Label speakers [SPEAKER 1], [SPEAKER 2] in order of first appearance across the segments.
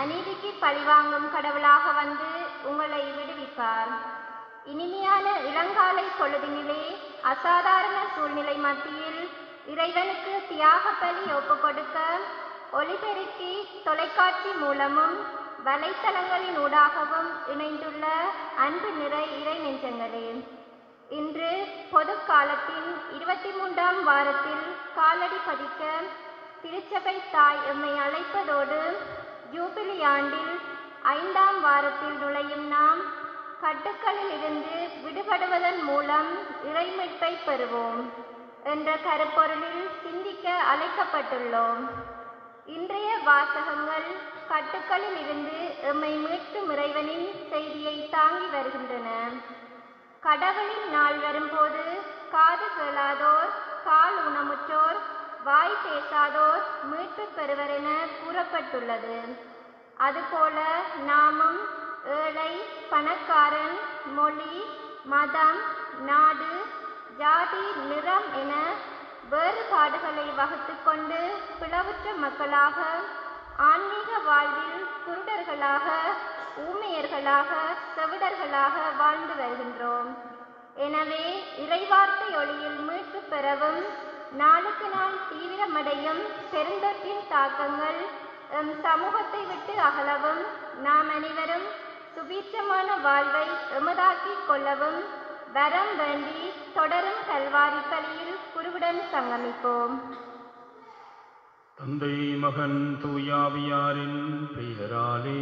[SPEAKER 1] அநீதிக்கு பழிவாங்கும் கடவுளாக வந்து உங்களை விடுவிப்பார் இனிமையான இளங்காலை பொழுதினிலே அசாதாரண சூழ்நிலை மத்தியில் இறைவனுக்கு தியாக பலி ஒப்பு கொடுக்க ஒளிபெருக்கி தொலைக்காட்சி மூலமும் வலைத்தளங்களின் ஊடாகவும் இணைந்துள்ள அன்பு நிறை இறை நெஞ்சங்களே இன்று பொது காலத்தின் இருபத்தி மூன்றாம் வாரத்தில் காலடி பதிக்க திருச்சபை தாய் எம்மை அழைப்பதோடு ஜூபிலி ஆண்டில் ஐந்தாம் வாரத்தில் நுழையும் நாம் கட்டுக்களில் இருந்து விடுபடுவதன் மூலம் இறைமீட்பை பெறுவோம் என்ற கருப்பொருளில் சிந்திக்க அழைக்கப்பட்டுள்ளோம் இன்றைய வாசகங்கள் கட்டுக்களில் இருந்து எம்மை மீட்கும் இறைவனின் செய்தியை தாங்கி வருகின்றன கடவுளின் நாள் வரும்போது காது கேளாதோர் கால் ஊனமுற்றோர் வாய் பேசாதோர் மீட்பு பெறுவர் என கூறப்பட்டுள்ளது அதுபோல நாமும் ஏழை பணக்காரன் மொழி மதம் நாடு ஜாதி நிறம் என வேறுபாடுகளை வகுத்து கொண்டு பிளவுற்ற மக்களாக ஆன்மீக வாழ்வில் குருடர்களாக ஊமையர்களாக செவிடர்களாக வாழ்ந்து வருகின்றோம் எனவே இறைவார்த்தை ஒளியில் மீட்பு பெறவும் நாளுக்கு நாள் தீவிரமடையும் பெருந்தொற்றின் தாக்கங்கள் எம் சமூகத்தை விட்டு அகலவும் நாம் அனைவரும் சுபீட்சமான வாழ்வை எமதாக்கிக் கொள்ளவும் வரம் வேண்டி தொடரும் கல்வாரி பலியில் குருவுடன் சங்கமிப்போம்
[SPEAKER 2] தந்தை மகன் தூயாவியாரின் பெயராலே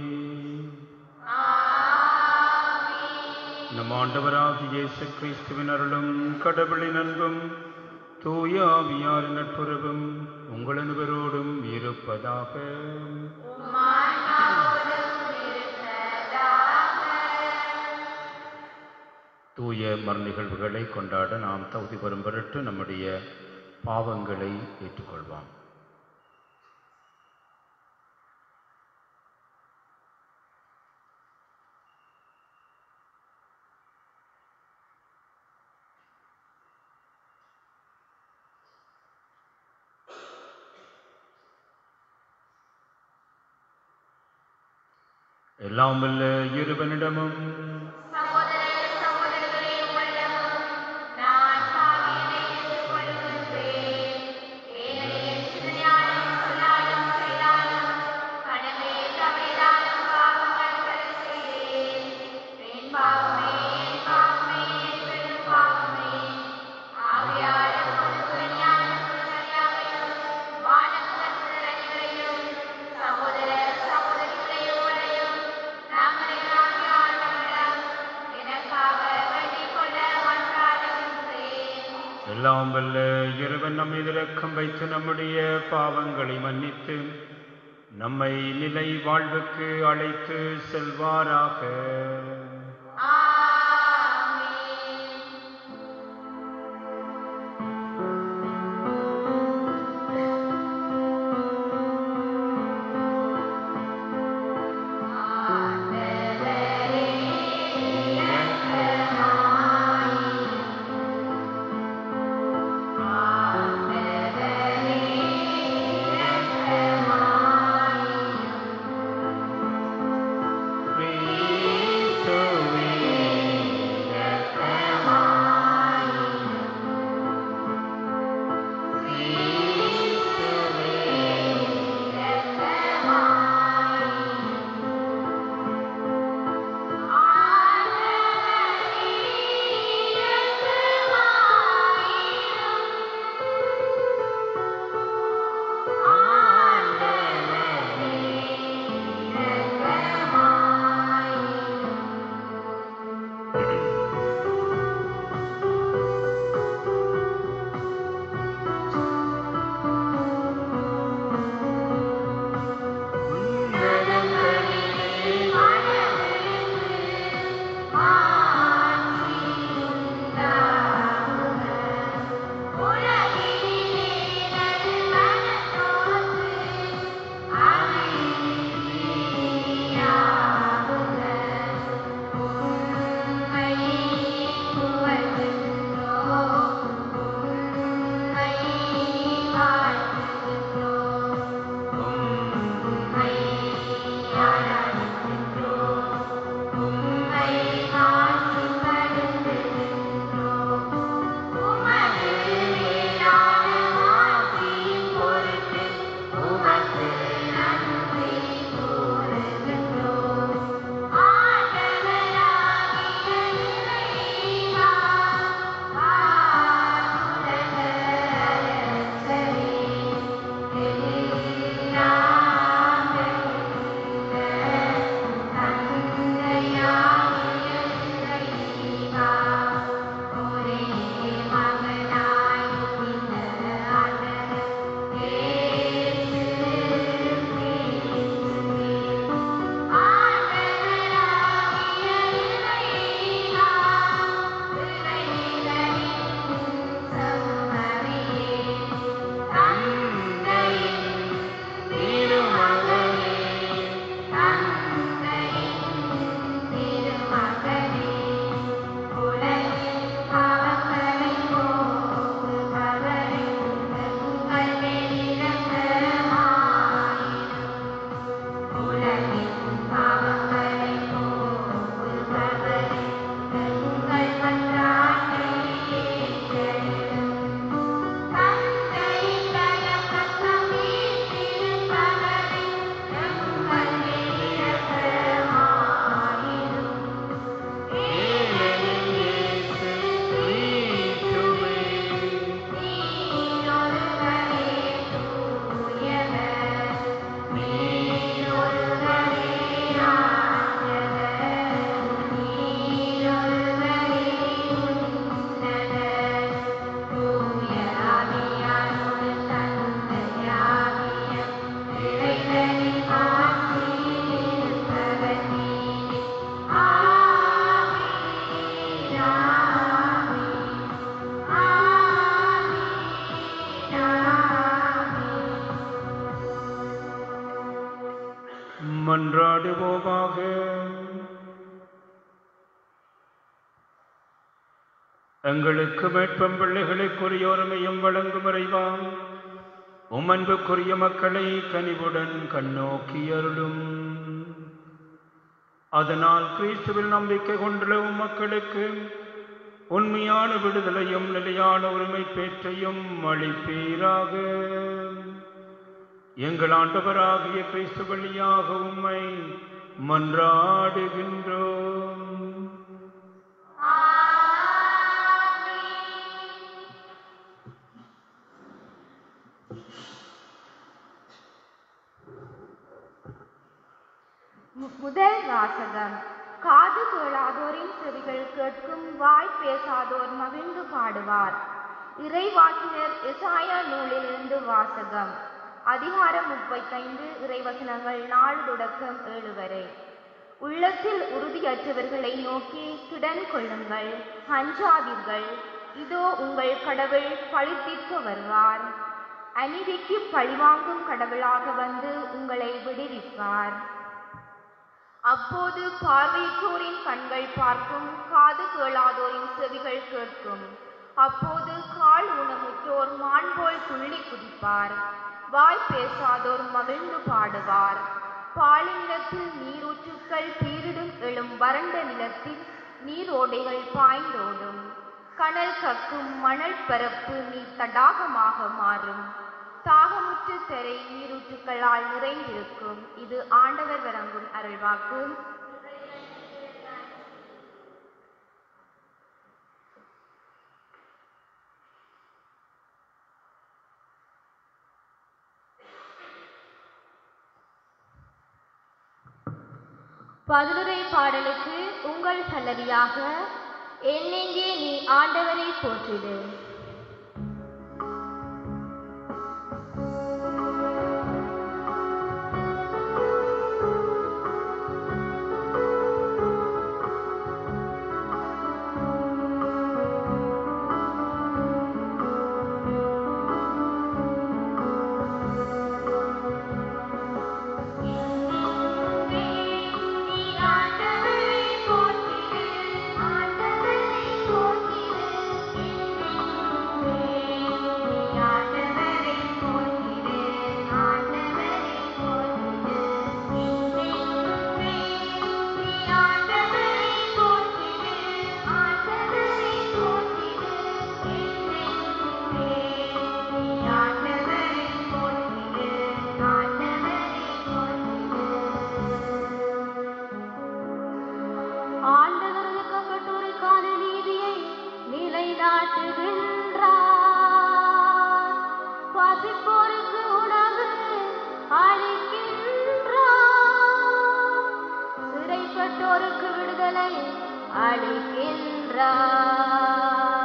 [SPEAKER 2] நம் ஆண்டவராகிய இயேசு கிறிஸ்துவின் அருளும் கடவுளின் அன்பும் தூயாவியாரின் நட்புறவும் உங்கள் அனைவரோடும் இருப்பதாக தூய மர் நிகழ்வுகளை கொண்டாட நாம் தகுதி பெறும் பொருட்டு நம்முடைய பாவங்களை ஏற்றுக்கொள்வோம் எல்லாம் வல்ல இருவனிடமும் எல்லாம் வல்ல இறைவன் நம்மை இரக்கம் வைத்து நம்முடைய பாவங்களை மன்னித்து நம்மை நிலை வாழ்வுக்கு அழைத்து செல்வாராக கிறிஸ்துவே மன்றாடுவோமாக எங்களுக்கு மேற்பம் பிள்ளைகளுக்குரிய உரிமையும் வழங்கும் இறைவாம் உம் அன்புக்குரிய மக்களை கனிவுடன் கண்ணோக்கி அருளும் அதனால் கிறிஸ்துவில் நம்பிக்கை கொண்டுள்ள உம் மக்களுக்கு உண்மையான விடுதலையும் நிலையான உரிமை பேற்றையும் அளிப்பீராக எங்கள் ஆண்டவராகிய கிறிஸ்து வழியாக உம்மை மன்றாடுகின்றோம்
[SPEAKER 1] மு- முதல் வாசகம் காது கேளாதோரின் செவிகள் கேட்கும் வாய் பேசாதோர் மகிழ்ந்து பாடுவார் இறைவாக்கினர் எசாயா நூலிலிருந்து வாசகம் அதிகாரம் முப்பத்தைந்து இறைவசனங்கள் நாலு தொடக்கம் ஏழு வரை உள்ளத்தில் உறுதியற்றவர்களை நோக்கி திடன் கொள்ளுங்கள் அஞ்சாதீர்கள் இதோ உங்கள் கடவுள் பழித்திற்க வருவார் அநீதிக்கு பழிவாங்கும் கடவுளாக வந்து உங்களை விடுவிப்பார் அப்போது பார்வையற்றோரின் கண்கள் பார்க்கும் காது கேளாதோரின் செவிகள் கேட்கும் அப்போது கால் ஊனமுற்றோர் மான் போல் துள்ளி குதிப்பார் வாய் பேசாதோர் மகிழ்ந்து பாடுவார் பாலினத்தில் நீரூற்றுக்கள் பீரிடும் எழும் வறண்ட நிலத்தில் நீரோடைகள் பாய்ந்தோடும் கனல் கக்கும் மணல் பரப்பு நீர் தடாகமாக மாறும் தாகமுற்ற திரை நீரூற்றுக்களால் நிறைந்திருக்கும் இது ஆண்டவர் வழங்கும் அருள்வாக்கு பதிலுரை பாடலுக்கு உங்கள் சல்லதியாக என்னெங்கே நீ ஆண்டவரை போற்றிடு ஆண்டவரது கட்டுரைக்கான நீதியை நிலைநாட்டுகின்றார் பசிப்போருக்கு உணவு அளிக்கின்றார் சிறைப்பட்டோருக்கு விடுதலை அளிக்கின்றார்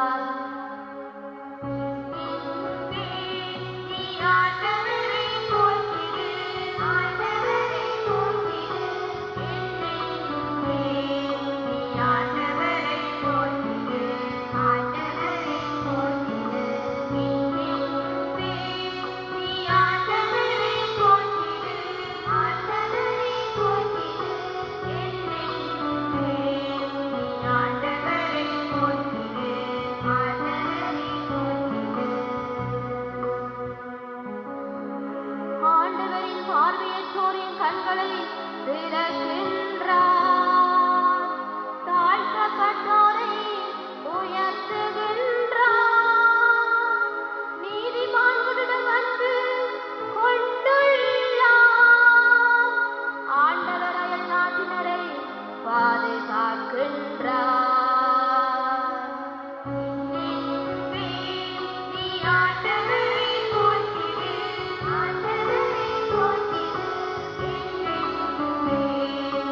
[SPEAKER 1] ஆண்டவரின் பார்வையற்றோரின் கண்களை திறக்கின்றார் தாழ்த்தப்பட்டோரை உயர்த்துகின்றார் நீதிமான்களிடம் வந்து கொண்டுள்ளார் ஆண்டவர் அயல் நாட்டினரை பாதுகாக்கின்றார் ஆண்டவரை போற்றிடு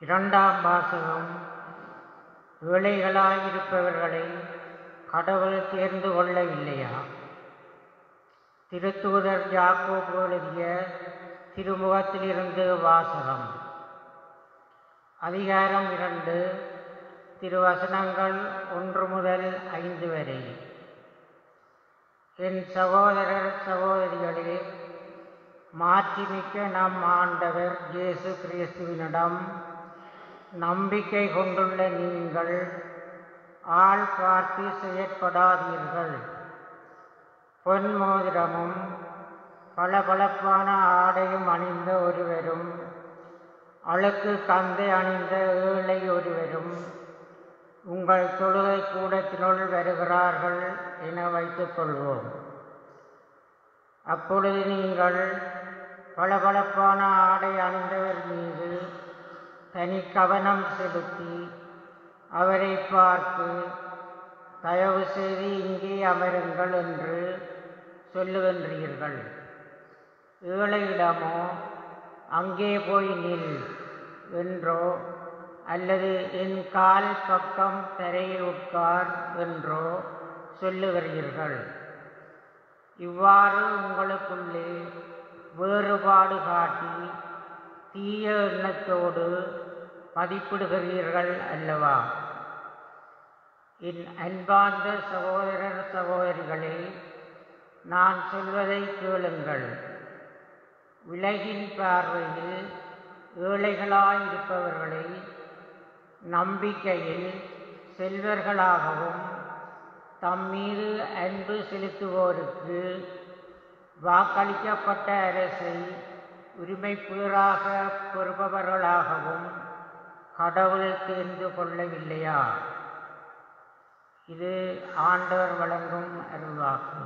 [SPEAKER 3] இரண்டாம் வாசகம் ஏழைகளாயிருப்பவர்களை கடவுள் தேர்ந்து கொள்ளவில்லையா திருத்தூதர் யாக்கோபு எழுதிய திருமுகத்திலிருந்து வாசகம் அதிகாரம் இரண்டு திருவசனங்கள் ஒன்று முதல் ஐந்து வரை என் சகோதரர் சகோதரிகளே மாட்சிமிக்க நம் ஆண்டவர் இயேசு கிறிஸ்துவினிடம் நம்பிக்கை கொண்டுள்ள நீங்கள் ஆள் பார்த்து செயற்படாதீர்கள் பொன் மோதிரமும் பளபளப்பான ஆடையும் அணிந்த ஒருவரும் அழுக்கு கந்தை அணிந்த ஏழை ஒருவரும் உங்கள் தொழுகை கூடத்தினுள் வருகிறார்கள் என வைத்துக் கொள்வோம் அப்பொழுது நீங்கள் பளபளப்பான ஆடை அணிந்தவர் மீது தனி கவனம் செலுத்தி அவரை பார்த்து தயவு செய்து இங்கே அமருங்கள் என்று சொல்லுகின்றீர்கள் ஏழையிடமோ அங்கே போய் நில் என்றோ அல்லது என் கால் பக்கம் தரையில் உட்கார் என்றோ சொல்லுகிறீர்கள் இவ்வாறு உங்களுக்குள்ளே வேறுபாடு காட்டி தீய எண்ணத்தோடு மதிப்பிடுகிறீர்கள் அல்லவா என் அன்பார்ந்த சகோதரர் சகோதரிகளே நான் சொல்வதை கேளுங்கள் உலகின் பார்வையில் ஏழைகளாயிருப்பவர்களை நம்பிக்கையில் செல்வர்களாகவும் தம் மீது அன்பு செலுத்துவோருக்கு வாக்களிக்கப்பட்ட அரசை உரிமைப்புலராக பெறுபவர்களாகவும் கடவுள் தேர்ந்து கொள்ளவில்லையா இது ஆண்டவர் வழங்கும் அருள்வாக்கு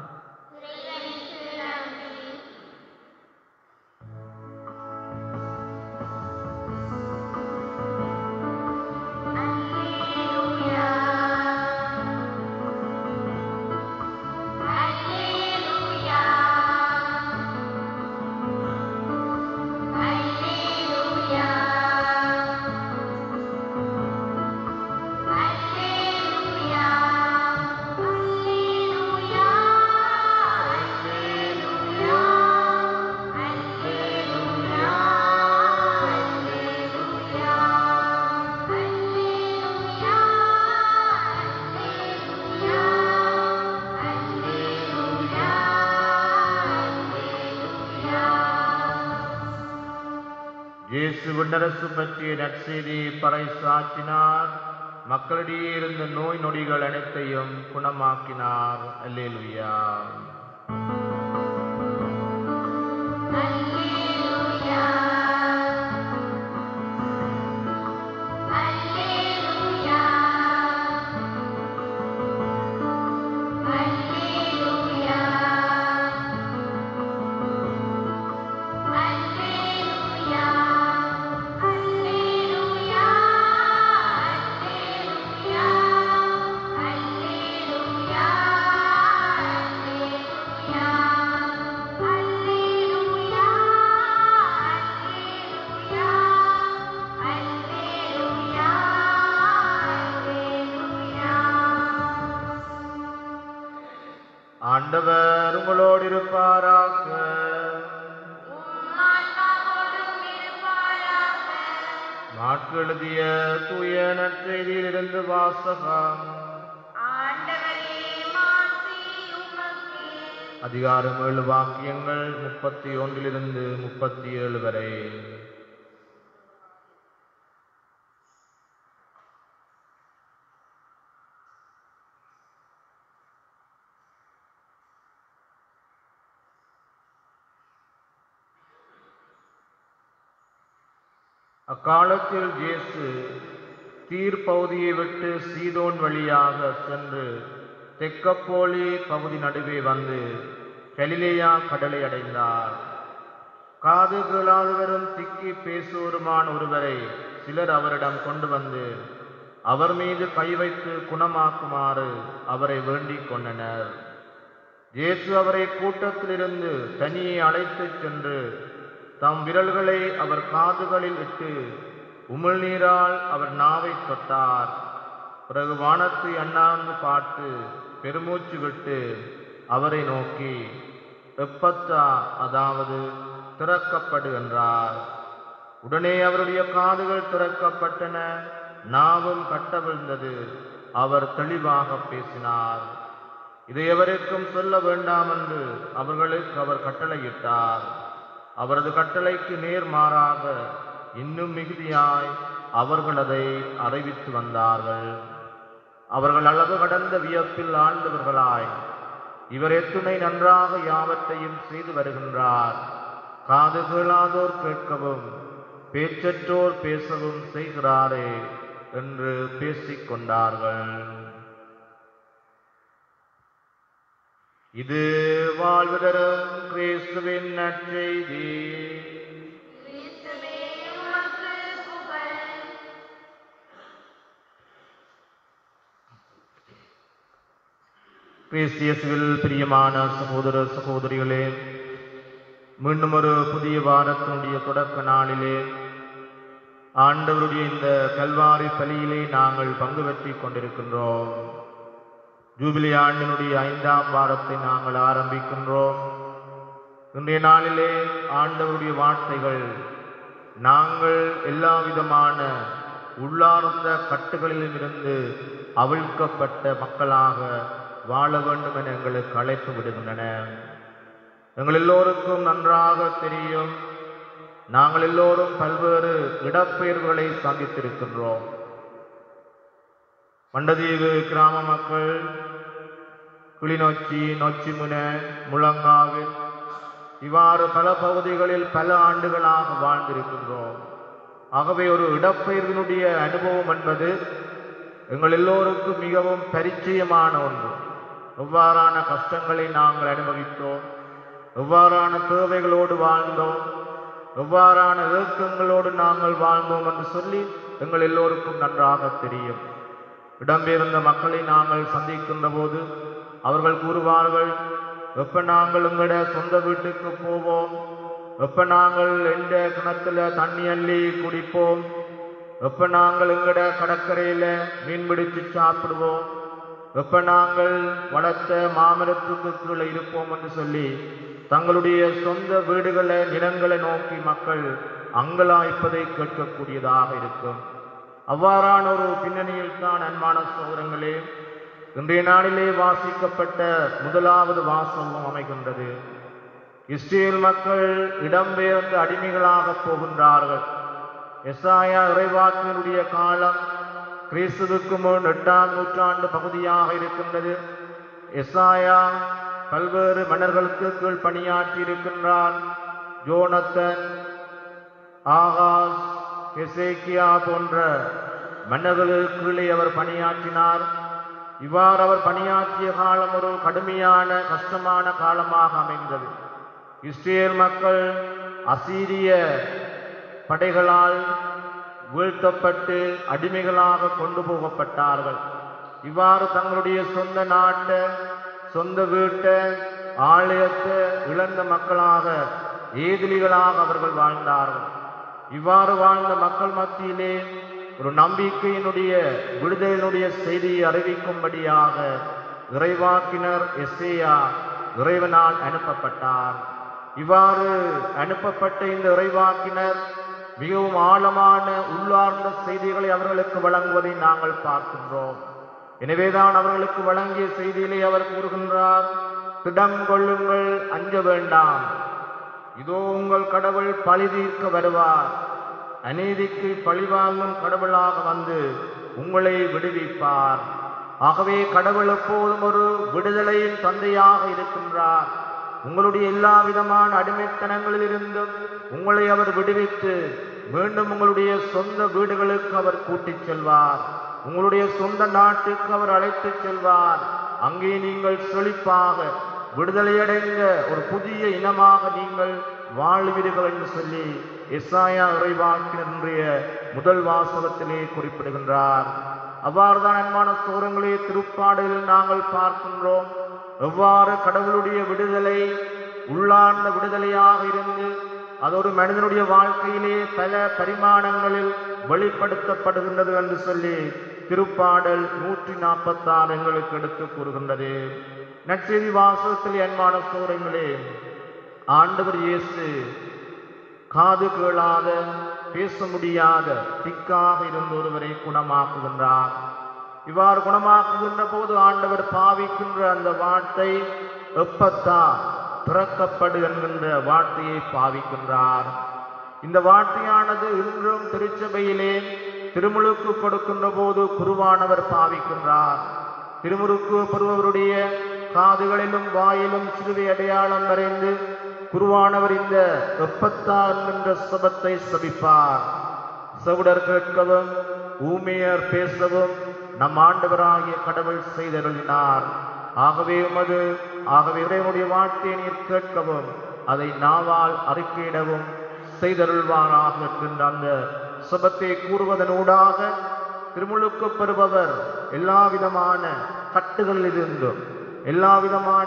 [SPEAKER 2] இயேசு விண்ணரசு பற்றிய நற்செய்தியை பறைசாற்றினார் மக்களிடையே இருந்த நோய் நொடிகள் அனைத்தையும் குணமாக்கினார் அல்லேலுயா ஆண்டவர் உங்களோடு இருப்பாராக மாற்கு எழுதிய தூய நற்செய்தியிலிருந்து வாசகம் அதிகாரம் ஏழு வாக்கியங்கள் முப்பத்தி ஒன்றிலிருந்து முப்பத்தி ஏழு வரை அக்காலத்தில் இயேசு தீர் பகுதியை விட்டு சீதோன் வழியாக சென்று தெக்கப்போலி பகுதி நடுவே வந்து கலிலேயா கடலை அடைந்தார் காது கேளாதவரும் திக்கி பேசுவோருமான ஒருவரை சிலர் அவரிடம் கொண்டு வந்து அவர் மீது கை வைத்து குணமாக்குமாறு அவரை வேண்டிக் கொண்டனர் இயேசு அவரை கூட்டத்திலிருந்து தனியே அழைத்துச் சென்று தம் விரல்களை அவர் காதுகளில் இட்டு
[SPEAKER 4] உமிழ்நீரால் அவர் நாவை தொட்டார் பிறகு வானத்தை அண்ணாந்து பார்த்து பெருமூச்சு விட்டு அவரை நோக்கி எப்பத்தா அதாவது திறக்கப்படு என்றார் உடனே அவருடைய காதுகள் திறக்கப்பட்டன நாவும் கட்டவிழ்ந்தது அவர் தெளிவாக பேசினார் இதை எவருக்கும் சொல்ல வேண்டாம் என்று அவர்களுக்கு அவர் கட்டளையிட்டார் அவரது கட்டளைக்கு நேர்மாறாக இன்னும் மிகுதியாய் அவர்கள் அதை அறிவித்து வந்தார்கள் அவர்கள் அளவு கடந்த வியப்பில் ஆழ்ந்தவர்களாய் இவர் எத்துணை நன்றாக யாவற்றையும் செய்து வருகின்றார் காது கேளாதோர் கேட்கவும் பேச்சற்றோர் பேசவும் செய்கிறாரே என்று பேசிக் கொண்டார்கள் இது வாழ்வு தரும் கிறிஸ்துவின் நற்செய்தி
[SPEAKER 1] கிறிஸ்துவே உமக்கு புகழ்
[SPEAKER 4] கிறிஸ்தியசுவில் பிரியமான சகோதர சகோதரிகளே மீண்டும் ஒரு புதிய வாரத்தினுடைய தொடக்க நாளிலே ஆண்டவருடைய இந்த கல்வாரி பலியிலே நாங்கள் பங்கு பெற்றிக் கொண்டிருக்கின்றோம் ஜூபிலி ஆண்டினுடைய ஐந்தாம் வாரத்தை நாங்கள் ஆரம்பிக்கின்றோம் இன்றைய நாளிலே ஆண்டவருடைய வார்த்தைகள் நாங்கள் எல்லா விதமான உள்ளார்ந்த கட்டுகளிலும் இருந்து அவிழ்க்கப்பட்ட மக்களாக வாழ வேண்டும் என எங்களுக்கு அழைப்பு விடுகின்றன எங்கள் எல்லோருக்கும் நன்றாக தெரியும் நாங்கள் எல்லோரும் பல்வேறு இடப்பெயர்வுகளை சந்தித்திருக்கின்றோம் மண்டதீவு கிராம மக்கள் கிளிநொச்சி நொச்சிமுன முழங்காவில் இவ்வாறு பல பகுதிகளில் பல ஆண்டுகளாக வாழ்ந்திருக்கின்றோம் ஆகவே ஒரு இடப்பெயர்வினுடைய அனுபவம் என்பது எங்கள் எல்லோருக்கும் மிகவும் பரிச்சயமான ஒன்று எவ்வாறான கஷ்டங்களை நாங்கள் அனுபவித்தோம் எவ்வாறான தேவைகளோடு வாழ்ந்தோம் எவ்வாறான இயக்கங்களோடு நாங்கள் வாழ்ந்தோம் என்று சொல்லி எங்கள் எல்லோருக்கும் நன்றாக தெரியும் இடம்பெயர்ந்த மக்களை நாங்கள் சந்திக்கின்ற போது அவர்கள் கூறுவார்கள் எப்ப நாங்கள் எங்களோட சொந்த வீட்டுக்கு போவோம் எப்ப நாங்கள் எந்த கிணத்துல தண்ணி அள்ளி குடிப்போம் எப்ப நாங்கள் எங்கட கடற்கரையில மீன் பிடிச்சு சாப்பிடுவோம் எப்ப நாங்கள் வளர்த்த மாமரத்துக்கு கீழே இருப்போம் என்று சொல்லி தங்களுடைய சொந்த வீடுகளை நிலங்களை நோக்கி மக்கள் அங்கலாய்ப்பதை கேட்கக்கூடியதாக இருக்கும் அவ்வாறான ஒரு பின்னணியில் தான் அன்பான சோதரங்களே இன்றைய நாளிலே வாசிக்கப்பட்ட முதலாவது வாசகம் அமைகின்றது இஸ்ரேல் மக்கள் இடம்பெயர்ந்து அடிமைகளாக போகின்றார்கள் எஸ்ஆயா இறைவாக்கினுடைய காலம் கிறிஸ்துவுக்கு முன் எட்டாம் நூற்றாண்டு பகுதியாக இருக்கின்றது எஸ்ஆயா பல்வேறு மன்னர்களுக்கு கீழ் பணியாற்றி இருக்கின்றார் ஜோனத்தன் ஆகாஸ் எசேக்கியா போன்ற மன்னர்களுக்கு கீழே அவர் பணியாற்றினார் இவ்வாறு அவர் பணியாற்றிய காலம் ஒரு கடுமையான கஷ்டமான காலமாக அமைந்தது இஸ்ரேல் மக்கள் அசீரிய படைகளால் வீழ்த்தப்பட்டு அடிமைகளாக கொண்டு போகப்பட்டார்கள் இவ்வாறு தங்களுடைய சொந்த நாட்டை சொந்த வீட்டை ஆலயத்தை இழந்த மக்களாக ஏதிலிகளாக அவர்கள் வாழ்ந்தார்கள் இவ்வாறு வாழ்ந்த மக்கள் மத்தியிலே ஒரு நம்பிக்கையினுடைய விடுதலினுடைய செய்தியை அறிவிக்கும்படியாக இறைவாக்கினர் எஸ்ஏயா இறைவனால் அனுப்பப்பட்டார் இவ்வாறு அனுப்பப்பட்ட இந்த இறைவாக்கினர் மிகவும் ஆழமான உள்ளார்ந்த செய்திகளை அவர்களுக்கு வழங்குவதை நாங்கள் பார்க்கின்றோம் எனவேதான் அவர்களுக்கு வழங்கிய செய்தியிலே அவர் கூறுகின்றார் திடம் கொள்ளுங்கள் அஞ்ச வேண்டாம் இதோ உங்கள் கடவுள் பழி தீர்க்க வருவார் அநீதிக்கு பழிவாங்கும் கடவுளாக வந்து உங்களை விடுவிப்பார் ஆகவே கடவுள் எப்போதும் ஒரு விடுதலையின் தந்தையாக இருக்கின்றார் உங்களுடைய எல்லா விதமான அடிமைத்தனங்களிலிருந்தும் உங்களை அவர் விடுவித்து மீண்டும் உங்களுடைய சொந்த வீடுகளுக்கு அவர் கூட்டிச் செல்வார் உங்களுடைய சொந்த நாட்டுக்கு அவர் அழைத்துச் செல்வார் அங்கே நீங்கள் செழிப்பாக விடுதலையடைந்த ஒரு புதிய இனமாக நீங்கள் வாழ்வீர்கள் என்று சொல்லி எஸ்ஆயா இறைவாக்கினுடைய முதல் வாசகத்திலே குறிப்பிடுகின்றார் அவ்வாறுதான் அன்பான சோரங்களே திருப்பாடலில் நாங்கள் பார்க்கின்றோம் எவ்வாறு கடவுளுடைய விடுதலை உள்ளார்ந்த விடுதலையாக இருந்து அது ஒரு மனிதனுடைய வாழ்க்கையிலே பல பரிமாணங்களில் வெளிப்படுத்தப்படுகின்றது என்று சொல்லி திருப்பாடல் நூற்றி நாற்பத்தாறு எங்களுக்கு எடுத்து கூறுகின்றது நற்செய்தி வாசகத்தில் அன்பான சோரங்களே ஆண்டவர் இயேசு காது கேளாத பேச முடியாத திக்காக இருந்த ஒருவரை குணமாக்குகின்றார் இவ்வாறு குணமாக்குகின்ற போது ஆண்டவர் பாவிக்கின்ற அந்த வார்த்தை எப்பத்தா திறக்கப்படு என்கின்ற வார்த்தையை பாவிக்கின்றார் இந்த வார்த்தையானது இன்றும் திருச்சபையிலே திருமுழுக்கு கொடுக்கின்ற போது குருவானவர் பாவிக்கின்றார் திருமுழுக்கு பெறுபவருடைய காதுகளிலும் வாயிலும் சிறுவை அடையாளம் வரைந்து குருவானவர் இந்த எப்பத்தா என்கின்ற சபத்தை சபிப்பார் செவிடர் கேட்கவும் ஊமையர் பேசவும் நம் ஆண்டவராகிய கடவுள் செய்தருளினார் ஆகவே உமது ஆகவே இறைவனுடைய வார்த்தையை நீர் கேட்கவும் அதை நாவால் அறிக்கையிடவும் செய்தருள்வாராக என்கின்ற அந்த சுபத்தை கூறுவதனூடாக திருமுழுக்கு பெறுபவர் எல்லா விதமான கட்டுகளிலிருந்தும் எல்லா விதமான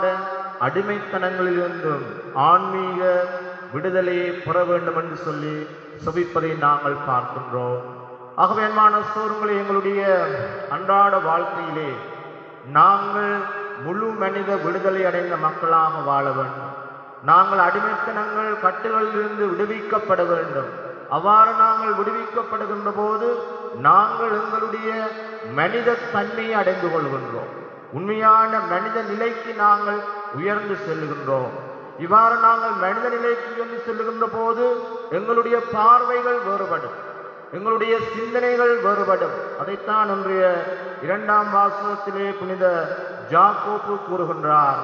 [SPEAKER 4] அடிமைத்தனங்களிலிருந்தும் ஆன்மீக விடுதலையை பெற வேண்டும் என்று சொல்லி செபிப்பதை நாங்கள் பார்க்கின்றோம் ஆகவே அன்பான சோறுங்களை எங்களுடைய அன்றாட வாழ்க்கையிலே நாங்கள் முழு மனித விடுதலை அடைந்த மக்களாக வாழ வேண்டும் நாங்கள் அடிமைத்தனங்கள் கட்டுகளிலிருந்து விடுவிக்கப்பட வேண்டும் அவ்வாறு நாங்கள் விடுவிக்கப்படுகின்ற போது நாங்கள் எங்களுடைய மனித தன்மையை அடைந்து கொள்கின்றோம் உண்மையான மனித நிலைக்கு நாங்கள் உயர்ந்து செல்லுகின்றோம் இவ்வாறு நாங்கள் மனித நிலைக்கு உயர்ந்து செல்லுகின்ற போது எங்களுடைய பார்வைகள் வேறுபடும் எங்களுடைய சிந்தனைகள் வேறுபடும் அதைத்தான் இன்றைய இரண்டாம் வாசகத்திலே புனித ஜாக்கோப்பு கூறுகின்றார்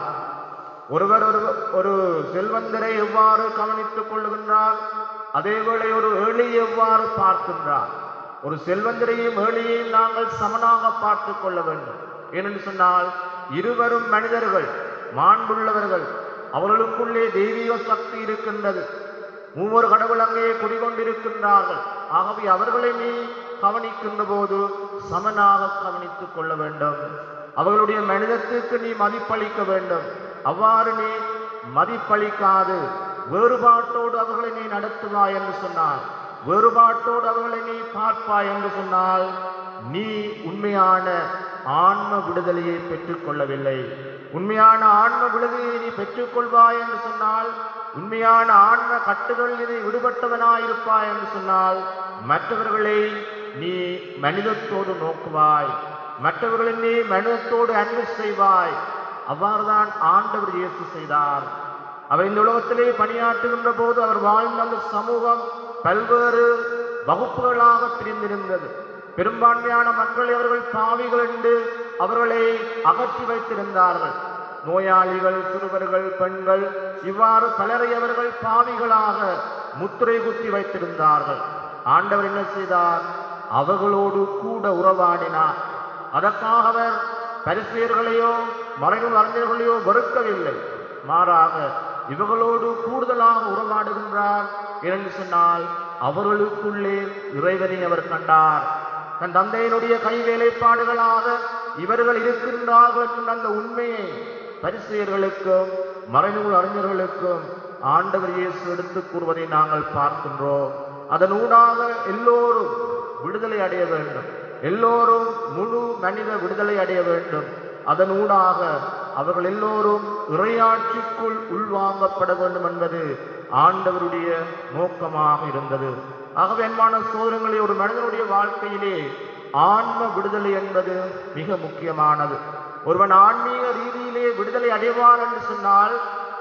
[SPEAKER 4] ஒருவர் ஒரு ஒரு செல்வந்தரை எவ்வாறு கவனித்துக் கொள்ளுகின்றார் அதேவேளை ஒரு ஏழையை எவ்வாறு பார்க்கின்றார் ஒரு செல்வந்தரையும் ஏழையையும் நாங்கள் சமனாக பார்த்துக் கொள்ள வேண்டும் ஏனென்று சொன்னால் இருவரும் மனிதர்கள் மாண்புள்ளவர்கள் அவர்களுக்குள்ளே தெய்வீக சக்தி இருக்கின்றது மூவர் கடவுள் அங்கே குடிகொண்டிருக்கின்றார்கள் ஆகவே அவர்களை நீ கவனிக்கின்ற போது சமனாக கவனித்துக் கொள்ள வேண்டும் அவர்களுடைய மனிதத்துக்கு நீ மதிப்பளிக்க வேண்டும் அவ்வாறு நீ மதிப்பளிக்காது வேறுபாட்டோடு அவர்களை நீ நடத்துவாய் என்று சொன்னார் வேறுபாட்டோடு அவர்களை நீ பார்ப்பாய் என்று சொன்னால் நீ உண்மையான ஆன்ம விடுதலையை பெற்றுக்கொள்ளவில்லை உண்மையான ஆன்ம விடுதலையை நீ பெற்றுக்கொள்வாய் என்று சொன்னால் உண்மையான ஆன்ம கட்டுகளில் நீ விடுபட்டவனாயிருப்பாய் என்று சொன்னால் மற்றவர்களை நீ மனிதத்தோடு நோக்குவாய் மற்றவர்களை நீ மனிதத்தோடு அன்பு செய்வாய் அவ்வாறுதான் ஆண்டவர் இயேசு செய்தார் அவர் இந்த உலகத்திலே பணியாற்றுகின்ற போது அவர் வாழ்ந்த அந்த சமூகம் பல்வேறு வகுப்புகளாக பிரிந்திருந்தது பெரும்பான்மையான மக்களை அவர்கள் பாவிகள் என்று அவர்களை அகற்றி வைத்திருந்தார்கள் நோயாளிகள் சிறுவர்கள் பெண்கள் இவ்வாறு பலரை அவர்கள் பாவிகளாக முத்திரை குத்தி வைத்திருந்தார்கள் ஆண்டவர் என்ன செய்தார் அவர்களோடு கூட உறவாடினார் அதற்காக அவர் பரிசெயர்களையோ மறைநூல் அறிஞர்களையோ வெறுக்கவில்லை மாறாக இவர்களோடு கூடுதலாக உறவாடுகின்றார் என்று சொன்னால் அவர்களுக்குள்ளே இறைவனை அவர் கண்டார் தன் தந்தையினுடைய கை வேலைப்பாடுகளாக இவர்கள் இருக்கின்றார்கள் என்ற அந்த உண்மையை பரிசெயர்களுக்கும் மறைநூல் அறிஞர்களுக்கும் ஆண்டவர் இயேசு எடுத்துக் கூறுவதை நாங்கள் பார்க்கின்றோம் அதனூடாக எல்லோரும் விடுதலை அடைய வேண்டும் எல்லோரும் முழு மனித விடுதலை அடைய வேண்டும் அதனூடாக அவர்கள் எல்லோரும் இறையாட்சிக்குள் உள்வாங்கப்பட வேண்டும் என்பது ஆண்டவருடைய நோக்கமாக இருந்தது ஆகவே அன்பான சோதரங்களை ஒரு மனிதனுடைய வாழ்க்கையிலே ஆன்ம விடுதலை என்பது மிக முக்கியமானது ஒருவன் ஆன்மீக ரீதியிலே விடுதலை அடைவான் என்று சொன்னால்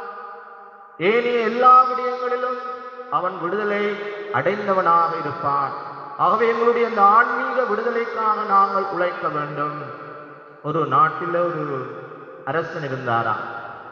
[SPEAKER 4] ஏனைய எல்லா விடயங்களிலும் அவன் விடுதலை அடைந்தவனாக இருப்பான் ஆகவே எங்களுடைய இந்த ஆன்மீக விடுதலைக்காக நாங்கள் உழைக்க வேண்டும் ஒரு நாட்டில் ஒரு அரசன் இருந்தாராம்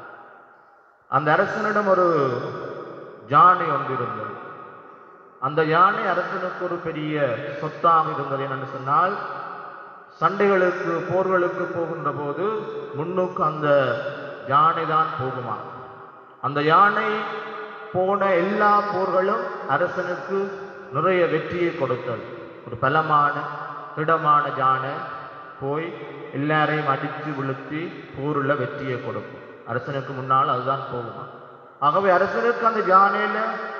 [SPEAKER 4] அந்த அரசனிடம் ஒரு யானை ஒன்று இருந்தது அந்த யானை அரசனுக்கு ஒரு பெரிய சொத்தாக இருந்தது என்னன்னு சொன்னால் சண்டைகளுக்கு போர்களுக்கு போகின்ற போது முன்னுக்கு அந்த யானை தான் போகுமா அந்த யானை போன எல்லா போர்களும் அரசனுக்கு நிறைய வெற்றியை கொடுத்தது ஒரு பலமான திடமான யானை போய் எல்லாரையும் அடித்து விழுத்தி போரில் வெற்றியை கொடுக்கும் அரசனுக்கு முன்னால் அதுதான் போகுமா ஆகவே அரசனுக்கு அந்த யானையில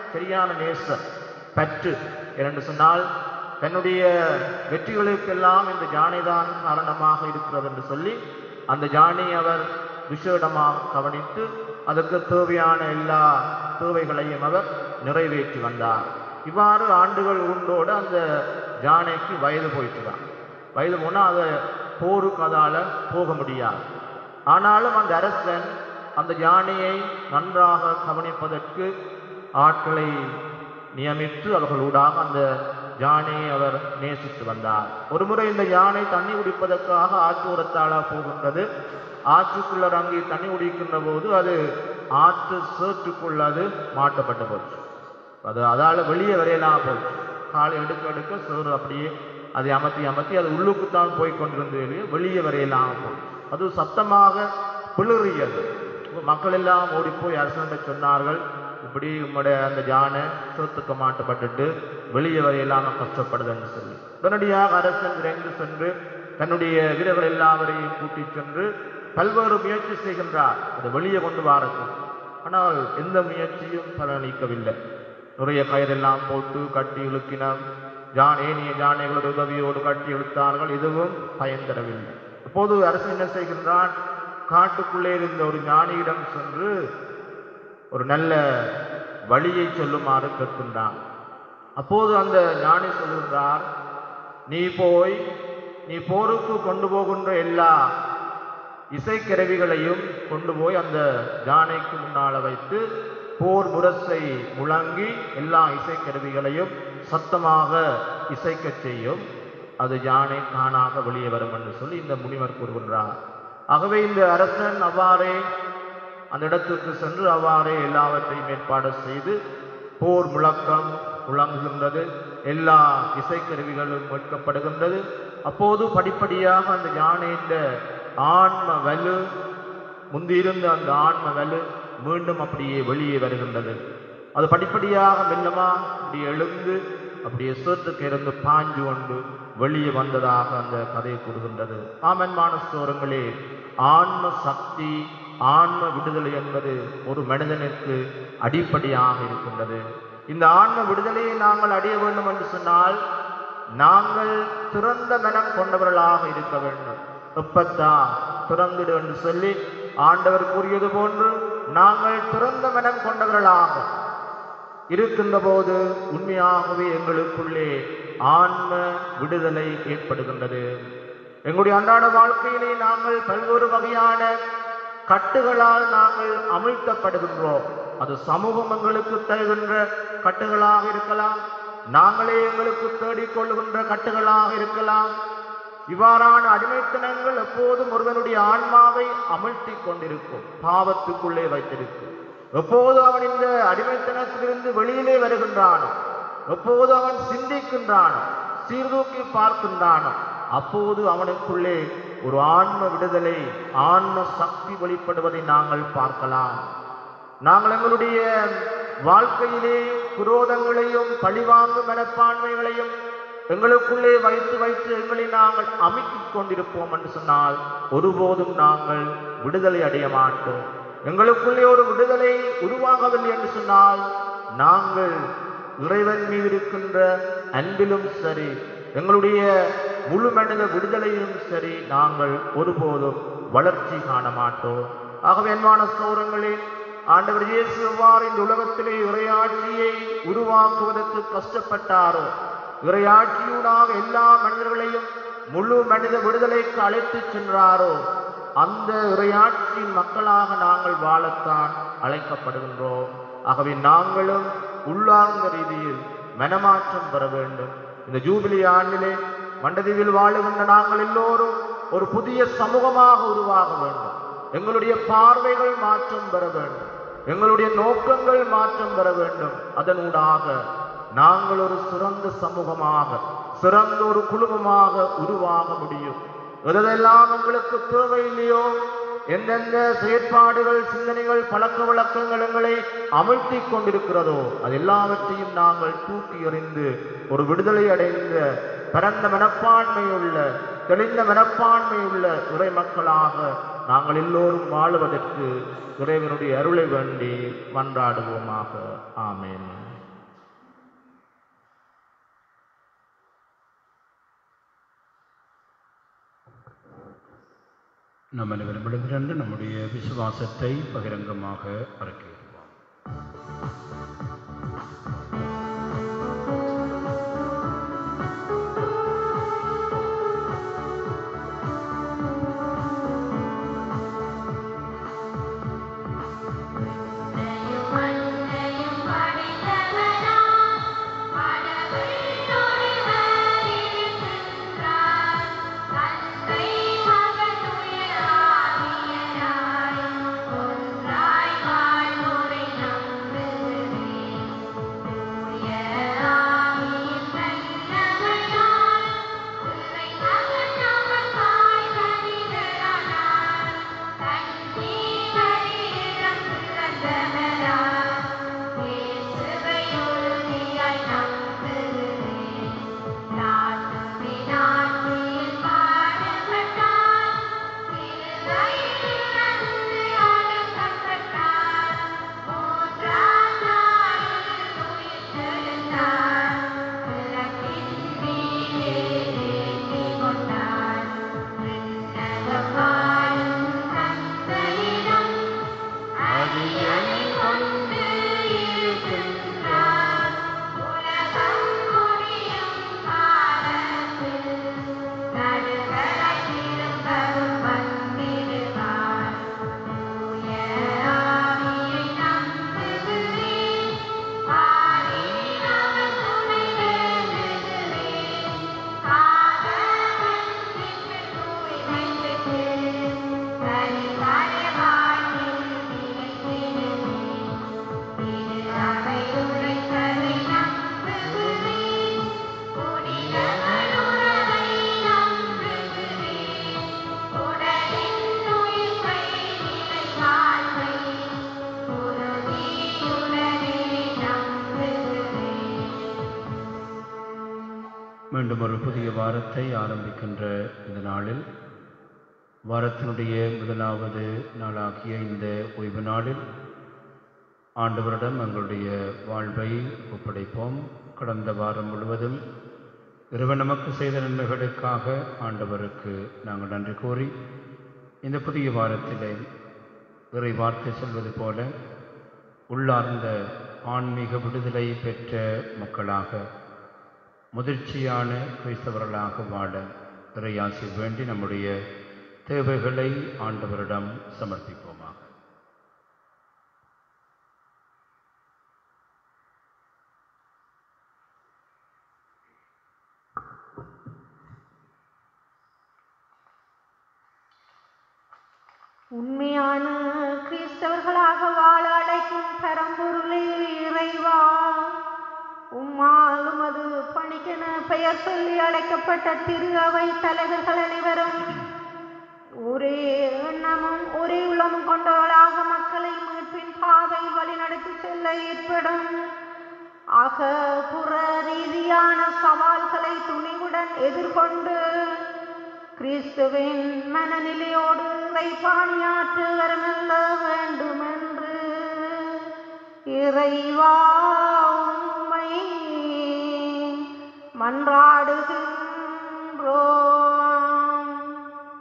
[SPEAKER 4] சரியான நேசம் பற்று என்று சொன்னால் தன்னுடைய வெற்றிகளுக்கெல்லாம் இந்த ஜானை தான் காரணமாக இருக்கிறது என்று சொல்லி அந்த ஜானை அவர் விசேடமாக கவனித்து அதற்கு தேவையான எல்லா தேவைகளையும் அவர் நிறைவேற்றி வந்தார் இவ்வாறு ஆண்டுகள் உண்டோடு அந்த ஜானைக்கு வயது போயிட்டு தான் வயது போனால் அதை போருக்கு அதால போக முடியாது ஆனாலும் அந்த அரசன் அந்த யானையை நன்றாக கவனிப்பதற்கு ஆட்களை நியமித்து அவர்களூடாக அந்த யானையை அவர் நேசித்து வந்தார் ஒருமுறை இந்த யானை தண்ணி குடிப்பதற்காக ஆற்றோரத்தாளா போகின்றது ஆற்றுக்குள்ள இறங்கி தண்ணி குடிக்கின்ற போது அது ஆற்று சேற்றுக்குள்ள அது மாட்டப்பட்டு போச்சு அது அதால வெளியே வரையலாம் போச்சு காலை எடுக்க எடுக்க சேறு அப்படியே அதை அமர்த்தி அமர்த்தி அது உள்ளுக்குத்தான் போய் கொண்டிருந்தது வெளியே வரையலாம் போச்சு அது சத்தமாக பிளறியது மக்கள் எல்லாம் ஓடி போய் அரசன்கிட்ட சொன்னார்கள் இப்படி உம்முடைய அந்த யானை சோத்துக்க மாட்டப்பட்டுட்டு வெளியே வரையில்லாம கஷ்டப்படுதுன்னு சொல்லி உடனடியாக அரசன் விரைந்து சென்று தன்னுடைய வீரர்கள் எல்லாவரையும் கூட்டிச் சென்று பல்வேறு முயற்சி செய்கின்றார் அதை வெளியே கொண்டு வாரது ஆனால் எந்த முயற்சியும் பலனளிக்கவில்லை நிறைய கயிறெல்லாம் போட்டு கட்டி இழுக்கினார் ஜான் ஏனிய ஜானைகளுடைய உதவியோடு கட்டி இழுத்தார்கள் எதுவும் பயன் தரவில்லை அப்போது அரசு என்ன செய்கின்றான் காட்டுக்குள்ளே இருந்த ஒரு ஞானியிடம் சென்று ஒரு நல்ல வழியை சொல்லுமாறு கேட்கின்றான் அப்போது அந்த ஞானி சொல்லுகின்றார் நீ போய் நீ போருக்கு கொண்டு போகின்ற எல்லா இசைக்கருவிகளையும் கொண்டு போய் அந்த யானைக்கு முன்னால வைத்து போர் முரசை முழங்கி எல்லா இசைக்கருவிகளையும் சத்தமாக இசைக்கச் செய்யும் அது யானை தானாக வெளியே வரும் என்று சொல்லி இந்த முனிவர் கூறுகின்றார் ஆகவே இந்த அரசன் அவ்வாறே அந்த இடத்திற்கு சென்று அவ்வாறே எல்லாவற்றையும் ஏற்பாடு செய்து போர் முழக்கம் முழங்குகின்றது எல்லா இசைக்கருவிகளும் மீட்கப்படுகின்றது அப்போது படிப்படியாக அந்த யானையின் ஆன்ம வலு முந்தியிருந்த அந்த ஆன்ம வலு மீண்டும் அப்படியே வெளியே வருகின்றது அது படிப்படியாக மெல்லமா அப்படி எழுந்து அப்படியே சேற்றுக்கு இருந்து பாஞ்சு கொண்டு வெளியே வந்ததாக அந்த கதை கூறுகின்றது ஆமன்மான ஸ்தோரங்களே ஆன்ம சக்தி ஆன்ம விடுதலை என்பது ஒரு மனிதனுக்கு அடிப்படையாக இருக்கின்றது இந்த ஆன்ம விடுதலையை நாங்கள் அடைய வேண்டும் என்று சொன்னால் நாங்கள் திறந்த மனம் கொண்டவர்களாக இருக்க வேண்டும் எப்பத்தா திறந்துடு என்று சொல்லி ஆண்டவர் கூறியது போன்று நாங்கள் திறந்த மனம் கொண்டவர்களாக இருக்கின்ற போது உண்மையாகவே எங்களுக்குள்ளே ஆன்ம விடுதலை ஏற்படுகின்றது எங்களுடைய அன்றாட வாழ்க்கையிலே நாங்கள் பல்வேறு வகையான கட்டுகளால் நாங்கள் அமிழ்த்தப்படுகின்றோம் அது சமூகம் எங்களுக்கு தருகின்ற கட்டுகளாக இருக்கலாம் நாங்களே எங்களுக்கு தேடிக்கொள்ளுகின்ற கட்டுகளாக இருக்கலாம் இவ்வாறான அடிமைத்தனங்கள் எப்போதும் ஒருவனுடைய ஆன்மாவை அமிழ்த்தி கொண்டிருக்கும் பாவத்துக்குள்ளே வைத்திருக்கும் எப்போது அவன் இந்த அடிமைத்தனத்திலிருந்து வெளியிலே வருகின்றானோ எப்போது அவன் சிந்திக்கின்றானோ சீர்தூக்கி பார்க்கின்றானோ அப்போது அவனுக்குள்ளே ஒரு ஆன்ம விடுதலை ஆன்ம சக்தி வெளிப்படுவதை நாங்கள் பார்க்கலாம் நாங்கள் எங்களுடைய வாழ்க்கையிலே குரோதங்களையும் பழிவாங்கும் மனப்பான்மைகளையும் எங்களுக்குள்ளே வைத்து வைத்து எங்களை நாங்கள் அமைக்கிக் கொண்டிருப்போம் என்று சொன்னால் ஒருபோதும் நாங்கள் விடுதலை அடைய மாட்டோம் எங்களுக்குள்ளே ஒரு விடுதலை உருவாகவில்லை என்று சொன்னால் நாங்கள் இறைவன் மீது இருக்கின்ற அன்பிலும் சரி எங்களுடைய முழு மனித விடுதலையும் சரி நாங்கள் ஒருபோதும் வளர்ச்சி காண மாட்டோம் ஆகவே அன்பான சோரங்களே ஆண்டவர் இயேசு எவ்வாறு இந்த உலகத்திலே இறையாட்சியை உருவாக்குவதற்கு கஷ்டப்பட்டாரோ இறையாட்சியூடாக எல்லா மனிதர்களையும் முழு மனித விடுதலைக்கு அழைத்துச் சென்றாரோ அந்த இறையாட்சியின் மக்களாக நாங்கள் வாழத்தான் அழைக்கப்படுகின்றோம் ஆகவே நாங்களும் உள்ளார்ந்த ரீதியில் மனமாற்றம் பெற வேண்டும் இந்த ஜூபிலி ஆண்டிலே மண்டதீவில் வாழுகின்ற நாங்கள் எல்லோரும் ஒரு புதிய சமூகமாக உருவாக வேண்டும் எங்களுடைய பார்வைகள் மாற்றம் பெற வேண்டும் எங்களுடைய நோக்கங்கள் மாற்றம் பெற வேண்டும் அதனூடாக நாங்கள் ஒரு சிறந்த சமூகமாக சிறந்த ஒரு குழுமமாக உருவாக முடியும் எதெல்லாம் எங்களுக்கு தேவையில்லையோ எந்தெந்த செயற்பாடுகள் சிந்தனைகள் பழக்க வழக்கங்கள் எங்களை அமிழ்த்திக் கொண்டிருக்கிறதோ அது எல்லாவற்றையும் நாங்கள் தூக்கி எறிந்து ஒரு விடுதலை அடைந்த பரந்த மனப்பான்மையுள்ள தெளிந்த மனப்பான்மையுள்ள இறை மக்களாக நாங்கள் எல்லோரும் வாழுவதற்கு இறைவனுடைய அருளை வேண்டி மன்றாடுவோமாக ஆமென்
[SPEAKER 2] நம் அனைவரும் விழுந்திருந்து நம்முடைய விசுவாசத்தை பகிரங்கமாக அறிக்கையிடுவோம்
[SPEAKER 1] மண்ணையும் படைத்தவராம் கடவுள் ஒருவர் இருக்கின்றார் தந்தை மகன் தூய ஆவியராய் ஒன்றாய் வாழ்வோரை நம்புகிறேன் தூய ஆவியின் வல்லமையால் உன்னை மகன் நமக்காய் கனிதரானார் கண்ணி வழியிடம் பிறந்தவராய் இயேசுவை உறுதியாய் நம்புகிறேன் நாட்டுமே நாட்டில் பாடுபட்டார் சிலுவையில் இறந்து அடக்கப்பட்டார் மூன்றாம் நாளில் உயிர்த்தெழுந்தார் உலகின் மீதே ஏற்றிக் கொண்டார் விண்ணகம் வாழும் தந்தையிடம் அரியணை கொண்டு இருக்கின்றார் உலகம் முடியும் காலத்தில் நடுவராய் திரும்பவும் வந்திடுவார் தூய ஆவியை நம்புகிறேன் பாரில் அவர் துணை வேண்டுகிறேன் காதலன்பிற்கு தூய்மை பெற்று கனிவாய வாழ்வில் நிலைத்திடுவேன் இது அவை உரைத்ததை நம்புகிறேன் புனிதர்கள் உறவை நம்புகிறேன் உடலின் உயிர்ப்பை நிலை வாழ்வை உறுதியுடனே நம்புகிறேன்
[SPEAKER 2] மீண்டும் ஒரு புதிய வாரத்தை ஆரம்பிக்கின்ற இந்த நாளில் வாரத்தினுடைய முதலாவது நாளாகிய இந்த ஓய்வு நாளில் ஆண்டவரிடம் எங்களுடைய வாழ்வை ஒப்படைப்போம் கடந்த வாரம் முழுவதும் இறைவன் நமக்கு செய்த நன்மைகளுக்காக ஆண்டவருக்கு நாங்கள் நன்றி கூறி இந்த புதிய வாரத்திலே இறை வார்த்தை சொல்வது போல உள்ளார்ந்த ஆன்மீக விடுதலை பெற்ற மக்களாக முதிர்ச்சியான கிறிஸ்தவர்களாக வாழ இறையாசி வேண்டி நம்முடைய தேவைகளை ஆண்டவரிடம் சமர்ப்பிப்போமாக
[SPEAKER 5] உண்மையான கிறிஸ்தவர்களாக வாழ அழைக்கும் பரம்பொருளே இறைவா உம்மால் உமது பணிக்கென பெயர் சொல்லி அழைக்கப்பட்ட திரு அவை தலைவர்கள் அனைவரும் ஒரே எண்ணமும் ஒரே உள்ளமும் கொண்டவர்களாக மக்களை மீட்பின் பாதையில் வழிநடத்தி செல்ல ஏற்படும் அக புற ரீதியான சவால்களை துணிவுடன் எதிர்கொண்டு கிறிஸ்துவின் மனநிலையோடு இறைபாணியாற்று வரமெல்ல வேண்டுமென்று இறைவா உம்மை மன்றாடுகின்றோம்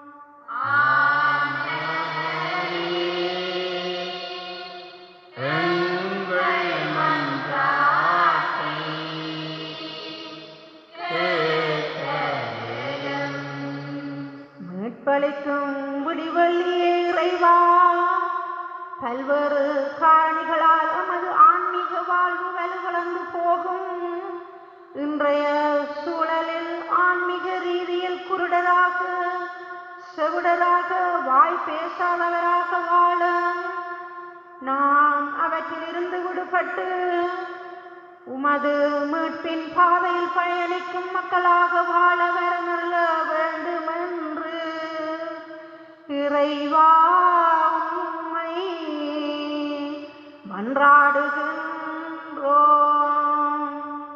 [SPEAKER 5] மீட்பளிக்கும் விடிவெள்ளியே இறைவா பல்வேறு காரணிகளால் நமது ஆன்மீக வாழ்வு வலுவிழந்து போகும் இன்றைய சூழலில் ஆன்மீக ரீதியில் குருடராக செவிடராக வாய் பேசாதவராக வாழ நாம் அவற்றிலிருந்து விடுபட்டு உமது மீட்பின் பாதையில் பயணிக்கும் மக்களாக வாழ வரமல்ல வேண்டுமென்று இறைவா உம்மை மன்றாடுகின்றோம்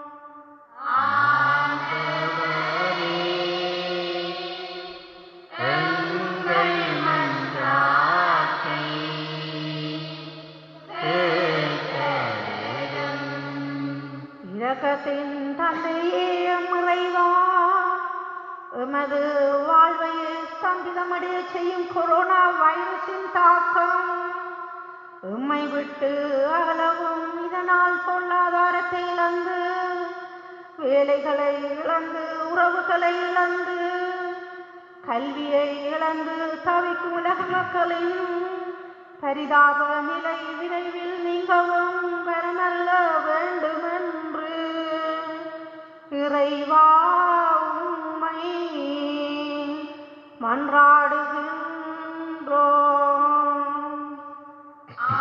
[SPEAKER 5] இரக்கத்தின் தந்தையே இறைவா எமது வாழ்வை ஸ்தம்பிதமடைய செய்யும் கொரோனா வைரஸின் தாக்கம் எம்மை விட்டு அகலவும் இதனால் பொருளாதாரத்தை இழந்து வேலைகளை இழந்து உறவுகளை இழந்து கல்வியை இழந்து தவிக்கும் உலக மக்களின் பரிதாப நிலை விரைவில் நீங்கவும் வரமல்ல வேண்டுமென்று இறைவா உம்மை மன்றாடுகின்றோம்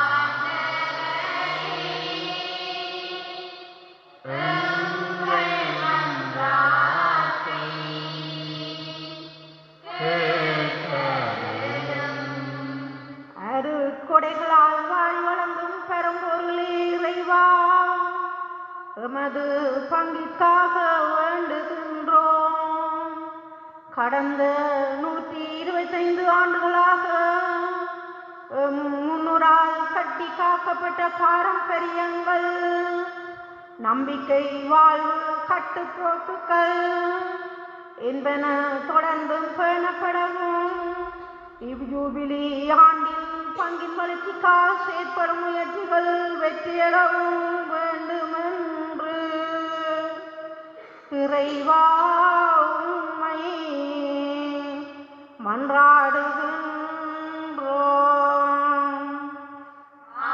[SPEAKER 5] அருட்கொடைகளால் வாழ் வழங்கும் பெரும்பொருளே இறைவா எமது பங்கிற்காக வேண்டுகின்றோம் கடந்த நூற்றி இருபத்தைந்து ஆண்டுகளாக எம் முன்னோரால் கட்டி காக்கப்பட்ட பாரம்பரியங்கள் நம்பிக்கை வாழ்வு கட்டுப்போக்குகள் என்பன தொடர்ந்தும் பேணப்படவும் இவ்யூபிலி ஆண்டில் பங்கின் வளர்ச்சிக்காக செயற்படும் முயற்சிகள் வெற்றியடவும் வேண்டுமென்று இறைவா உம்மை மன்றாடுகின்றோம்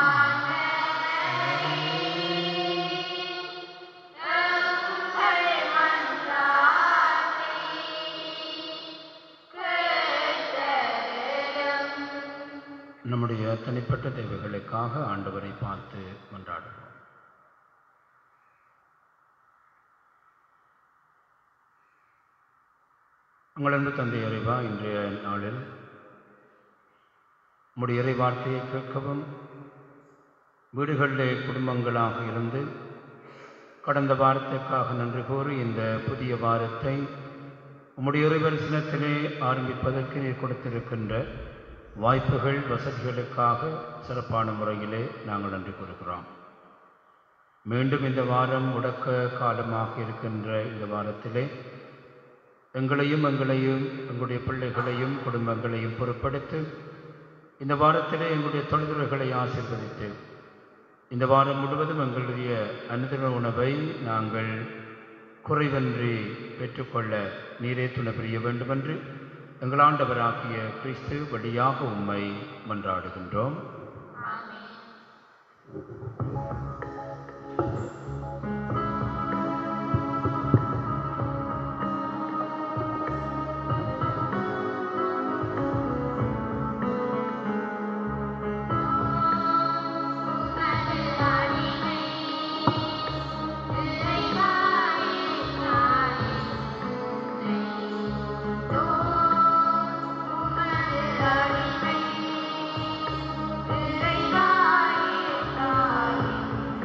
[SPEAKER 2] நம்முடைய தனிப்பட்ட தேவைகளுக்காக ஆண்டவரை பார்த்து மன்றாடுவோம் உங்களது தந்தை இறைவா இன்றைய நாளில் உம்முடைய இறை வார்த்தையை கேட்கவும் வீடுகளிலே குடும்பங்களாக இருந்து கடந்த வாரத்திற்காக நன்றி கூறி இந்த புதிய வாரத்தை உம்முடைய இறைவர் சினத்திலே ஆரம்பிப்பதற்கு நீர் கொடுத்திருக்கின்ற வாய்ப்புகள் வசதிகளுக்காக சிறப்பான முறையிலே நாங்கள் நன்றி கூறுகிறோம் மீண்டும் இந்த வாரம் முடக்க காலமாக இருக்கின்ற இந்த வாரத்திலே எங்களையும் எங்களையும் எங்களுடைய பிள்ளைகளையும் குடும்பங்களையும் பொறுப்படுத்தி இந்த வாரத்திலே எங்களுடைய தொழில்துறைகளை ஆசீர்வதித்து இந்த வாரம் முழுவதும் எங்களுடைய அனுதின உணவை நாங்கள் குறைவன்றி பெற்றுக்கொள்ள நீரே துணை புரிய வேண்டுமென்று எங்கள் ஆண்டவராகிய கிறிஸ்து வழியாக உம்மை மன்றாடுகின்றோம்
[SPEAKER 1] இறைவா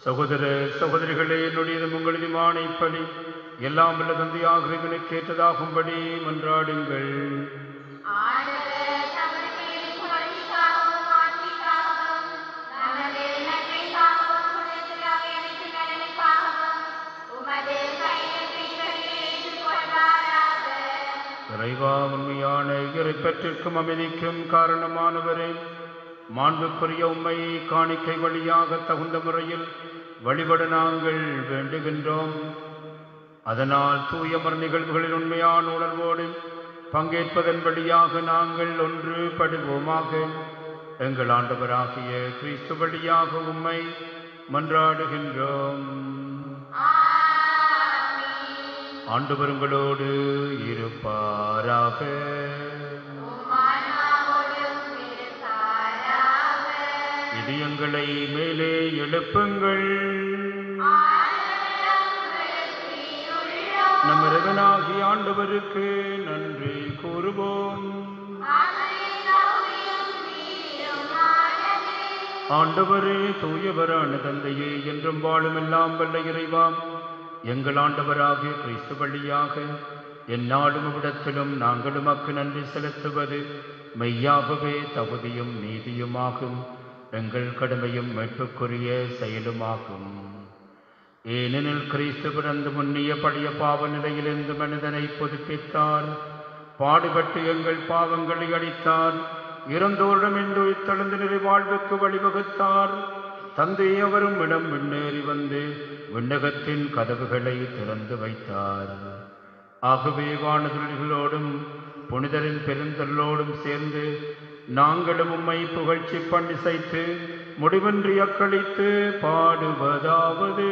[SPEAKER 2] சகோதர சகோதரிகளே என்னுடையதும் உங்களதுமான இப்படி எல்லாம் வல்ல தந்தையாக இவனுக்கு ஏற்றதாகும்படி மன்றாடுங்கள்
[SPEAKER 1] ஆண்டவர் தமது பெயரின் புகழ்ச்சிக்காகவும் ஆட்சிக்காகவும் நமது நன்மைக்காகவும் புனிதத்திலாக அனைத்து நலனுக்காகவும் உமது கையெழுத்தை ஏற்றுக்கொள்வாராக
[SPEAKER 2] இறைவா உண்மையான இறைப்பற்றிற்கும் அமைதிக்கும் காரணமானவரே மாண்புக்குரிய உண்மையை காணிக்கை வழியாக தகுந்த முறையில் வழிபட நாங்கள் வேண்டுகின்றோம் அதனால் தூயமர் நிகழ்வுகளில் உண்மையான உணர்வோடு பங்கேற்பதன் வழியாக நாங்கள் ஒன்று படுவோமாக எங்கள் ஆண்டவராகிய கிறிஸ்து வழியாக உம்மை மன்றாடுகின்றோம் ஆண்டவருங்களோடு இருப்பாராக இதயங்களை மேலே எழுப்புங்கள் நம் இறைவனாகிய ஆண்டவருக்கு நன்றி கூறுவோம் ஆண்டவரே தூயவரான தந்தையே என்றும் வாழும் எல்லாம் வல்ல இறைவாம் எங்கள் ஆண்டவராகிய கிறிஸ்து வழியாக எந்நாடும் இவ்விடத்திலும் நாங்கள் உமக்கு நன்றி செலுத்துவது மெய்யாகவே தகுதியும் நீதியுமாகும் எங்கள் கடமையும் மீட்புக்குரிய செயலுமாகும் ஏனெனில் கிறிஸ்து பிறந்து முன்னிய பழைய பாவ நிலையிலிருந்து மனிதனை புதுப்பித்தார் பாடுபட்டு எங்கள் பாவங்களை அளித்தார் இறந்தோரிடம் என்று உயிர்த்தெழுந்த நிலை வாழ்வுக்கு வழிவகுத்தார் தந்தை அவரும் இடம் முன்னேறி வந்து விண்ணகத்தின் கதவுகளை திறந்து வைத்தார் ஆகவே வானதுளிகளோடும் புனிதரின் பெருந்தல்லோடும் சேர்ந்து நாங்களும் உம்மை புகழ்ச்சி பண்ணிசைத்து முடிவின்றி அக்களித்து பாடுவதாவது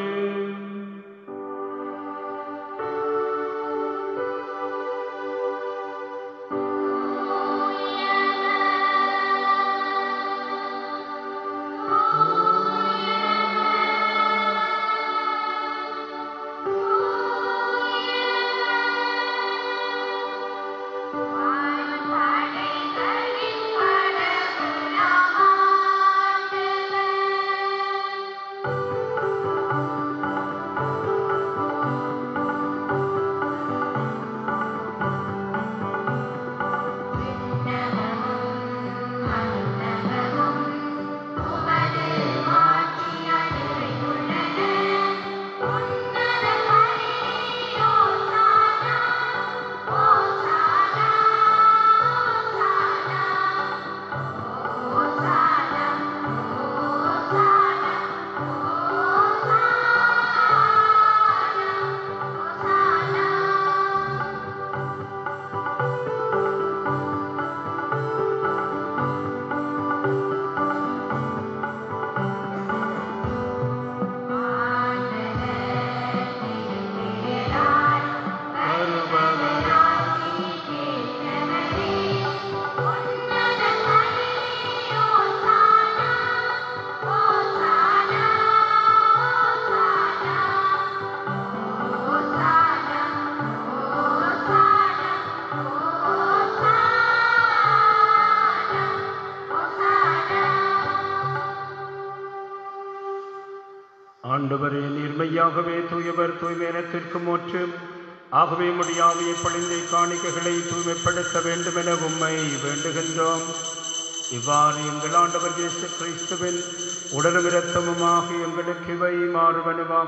[SPEAKER 2] ஆண்டவரே நீர்மையாகவே தூயவர் தூய்மையினத்திற்கு மோற்று ஆகவே முடியாமையை பழிந்தை காணிக்கைகளை தூய்மைப்படுத்த வேண்டும் என உம்மை வேண்டுகின்றோம் இவ்வாறு எங்கள் ஆண்டவர் இயேசு கிறிஸ்துவின் உடலும் இரத்தமுமாக எங்களுக்கு இவை மாறுவனவாக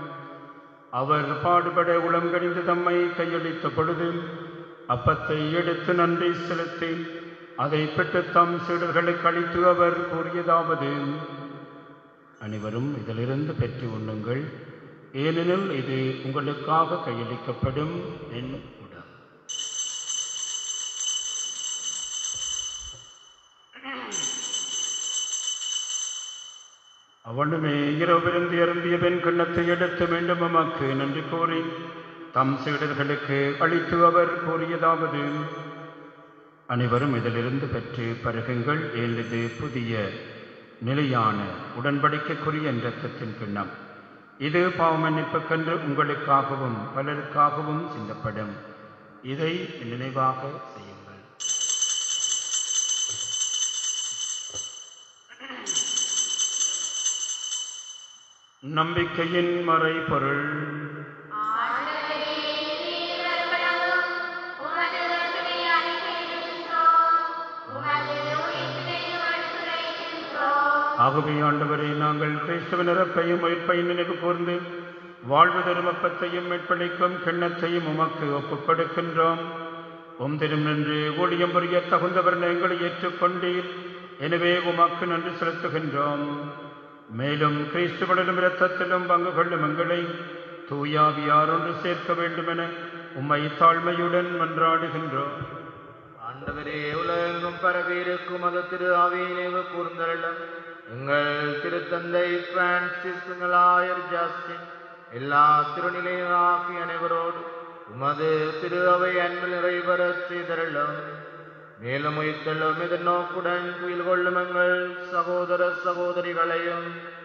[SPEAKER 2] அவர் பாடுபட உளம் கணிந்து தம்மை கையளித்த பொழுது அப்பத்தை எடுத்து நன்றி செலுத்தி அதை பெற்று தம் சீடர்களுக்கு அளித்து அவர் கூறியதாவது அனைவரும் இதிலிருந்து பெற்று உண்ணுங்கள் ஏனெனில் இது உங்களுக்காக கையளிக்கப்படும் என் உடல் அவனுமே இரவிருந்து அருந்திய பெண் கிண்ணத்தை எடுத்து மீண்டும் உமக்கு நன்றி கூறி தம் சீடர்களுக்கு அளித்து அவர் கூறியதாவது அனைவரும் இதிலிருந்து பெற்று பருகுங்கள் ஏன் இது புதிய நிலையான உடன்படிக்கைக்குரிய என் இரத்தத்தின் கிண்ணம் இது பாவமன்னிப்புக்கென்று உங்களுக்காகவும் பலருக்காகவும் சிந்தப்படும் இதை நினைவாக செய்யுங்கள் நம்பிக்கையின் மறைபொருள்
[SPEAKER 1] ஆண்டவரே, நீர் வருவளவும் உமது வருகையை அறிக்கையிடுகின்றோம். உமது உயிர்ப்பினையும் எடுத்துரைக்கின்றோம்.
[SPEAKER 2] ஆகவே ஆண்டவரே நாங்கள் கிறிஸ்துவின் இறப்பையும் உயிர்ப்பையும் நினைவு கூர்ந்து வாழ்வு தருமப்பத்தையும் மீட்பளிக்கும் கிண்ணத்தையும் உமக்கு ஒப்புக் கொடுக்கின்றோம் உம் திருமென்று ஊழியம் புரிய தகுந்தவர் எங்களை ஏற்றுக்கொண்டீர் எனவே உமக்கு நன்றி செலுத்துகின்றோம் மேலும் கிறிஸ்துவனிலும் இரத்தத்திலும் பங்கு கொள்ளும் எங்களை தூயாவியார் ஒன்று சேர்க்க வேண்டுமென உம்மை தாழ்மையுடன் மன்றாடுகின்றோம்
[SPEAKER 4] ஆண்டவரே உலகெங்கும் பரவியிருக்கும் அது திரு ஆவியை நினைவு கூர்ந்தருளும் எங்கள் திருத்தந்தை பிரான்சிஸ் எங்களாயர் ஜாஸ்டின் எல்லா திருநிலையாகிய அனைவரோடு உமது திரு அவை அன்பில் நிறைவரச் செய்தருளும் மேலும் உயிர்த்தெழும் இதன் நோக்குடன் துயில் கொள்ளும் எங்கள் சகோதர சகோதரிகளையும்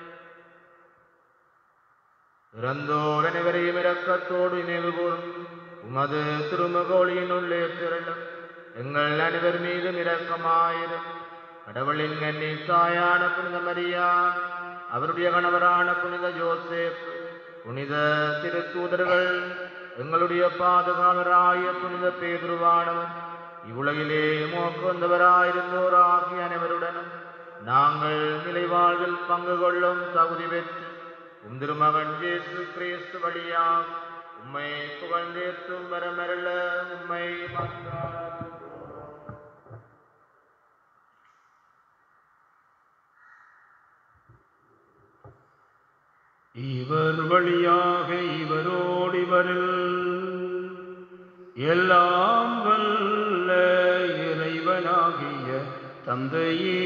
[SPEAKER 4] இறந்தோர் அனைவரையும் இரக்கத்தோடு நினைவு கூறும் உமது திருமுகோளியின் உள்ளே திரளும் எங்கள் அனைவர் மீதும் இரக்கமாயிரும் கடவுளின் கண்ணி தாயான புனித மரியா அவருடைய கணவரான புனித ஜோசேப் புனித திருத்தூதர்கள் எங்களுடைய பாதுகாவராய புனித பேதுருவானவர் இவ்வுலகிலே மோக்கு வந்தவராயிருந்தோர் ஆகிய அனைவருடனும் நாங்கள் நிலைவாழ்வில் பங்கு கொள்ளும் தகுதி பெற்று உம் திருமகன் இயேசு கிறிஸ்து வழியா உம்மை புகழ்ந்தேத்தும் வரமருள உம்மை மன்றாடுகிறோம்.
[SPEAKER 2] இவர் வழியாக இவரோடு இவரில் எல்லாம் வல்ல இறைவனாகிய தந்தையே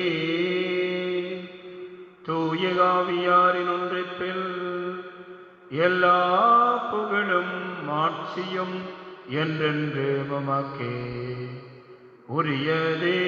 [SPEAKER 2] தூய ஆவியாரின் ஒன்றிப்பில் எல்லா புகழும் மாட்சியும் என்றென்று உமக்கே உரியதே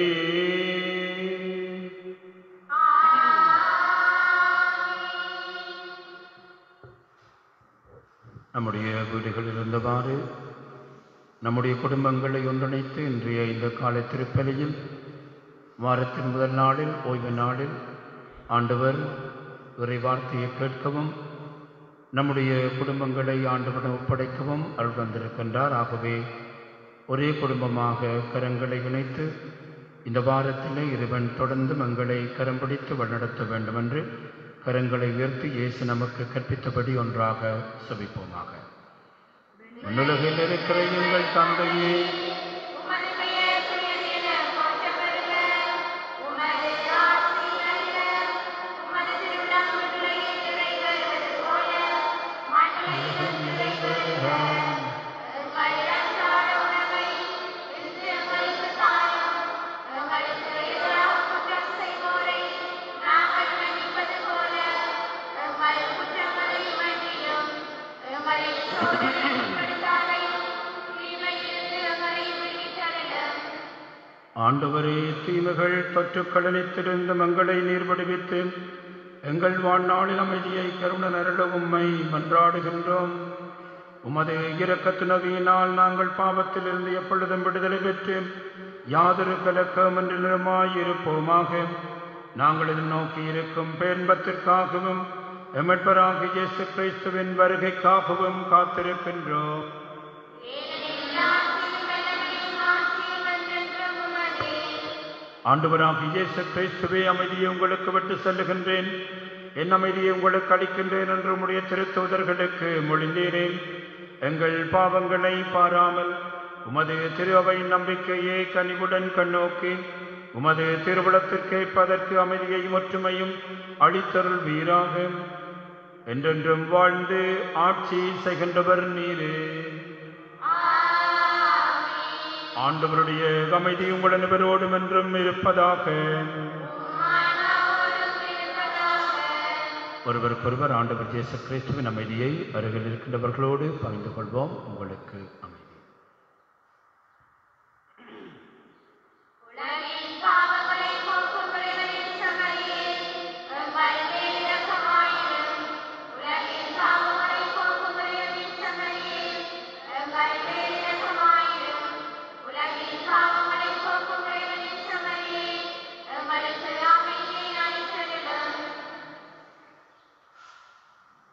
[SPEAKER 2] நம்முடைய வீடுகளில் இருந்தவாறு நம்முடைய குடும்பங்களை ஒன்றிணைத்து இன்றைய இந்த காலை திருப்பலியில் வாரத்தின் முதல் நாளில் ஓய்வு நாளில் ஆண்டவர் இறை வார்த்தையை கேட்கவும் நம்முடைய குடும்பங்களை ஆண்டவரிடம் ஒப்படைக்கவும் அருள் வந்திருக்கின்றார் ஆகவே ஒரே குடும்பமாக கரங்களை இணைத்து இந்த வாரத்திலே இறைவன் தொடர்ந்து எங்களை கரம் பிடித்து வழிநடத்த வேண்டும் என்று கரங்களை உயர்த்தி இயேசு நமக்கு கற்பித்தபடி ஒன்றாக செபிப்போமாக மண்ணுலகில் இருக்கிற எங்கள் தந்தையே
[SPEAKER 1] உமது பெயர் துயரென போற்றப் பெறுக. உமது ஆட்சி வருக. உமது திருவிழம் விண்ணுலகில் நிறைவேறுவது போல மண்ணுலகிலும் நிறைவேறுக. எங்கள் அன்றாட உணவை இன்று எங்களுக்கு தாரும். எங்களுக்கு எதிராக குற்றம் செய்வோரை நாங்கள் மன்னிப்பது போல எங்கள் குற்றங்களை மன்னியும். எங்களை சோதனைக்கு உட்படுத்தாதையும் தீமையிலிருந்து எங்களை விடுவித்தருளும்.
[SPEAKER 2] ஆண்டவரே தீமைகள் தொற்றுக்கடலித்திருந்து மங்களை நீர் விடுவித்து எங்கள் வாழ்நாளில் அமைதியை கருண நரள உம்மை மன்றாடுகின்றோம் உமது இரக்கத்துணவியினால் நாங்கள் பாவத்திலிருந்து எப்பொழுதும் விடுதலை பெற்று யாதொரு கலக்கமின்றி நிறமாயிருப்போமாக நாங்கள் இதை நோக்கி இருக்கும் பேன்பத்திற்காகவும் எமட்பராக இயேசு கிறிஸ்துவின் வருகைக்காகவும் காத்திருக்கின்றோம்
[SPEAKER 1] ஏனெனில் ஆட்சியும் வல்லமையும் ஆட்சியும் என்றென்றும் உமதே.
[SPEAKER 2] ஆண்டவராக இயேசு கிறிஸ்துவே அமைதியை உங்களுக்கு விட்டு செல்லுகின்றேன் என் அமைதியை உங்களுக்கு அளிக்கின்றேன் என்று உம்முடைய திருத்தூதர்களுக்கு மொழிந்தேனேன் எங்கள் பாவங்களை பாராமல் உமது திரு அவை நம்பிக்கையை கனிவுடன் கண்ணோக்கி உமது திருவிழத்திற்கேற்பதற்கு அமைதியையும் ஒற்றுமையும் அளித்தருள் வீராக என்றென்றும் வாழ்ந்து ஆட்சி செய்கின்றவர் நீரே ஆண்டவருடைய அமைதி உங்கள் அனைவரோடும் என்றும் இருப்பதாக ஒருவருக்கொருவர் ஆண்டவர் இயேசு கிறிஸ்துவின் அமைதியை அருகில் இருக்கின்றவர்களோடு பகிர்ந்து கொள்வோம் உங்களுக்கு அமைதி
[SPEAKER 1] உலகின் பாவங்களை போக்கும் இறைவனின் சமரியே, எங்கள் மேல் இரக்கமாயிரும். உலகின் பாவங்களை போக்கும் இறைவனின் சமரியே, எங்கள் மேல் இரக்கமாயிரும். உலகின் பாவங்களை போக்கும் இறைவனின் சமரியே, எங்களுக்கு அமைதியை அளித்தருளும்.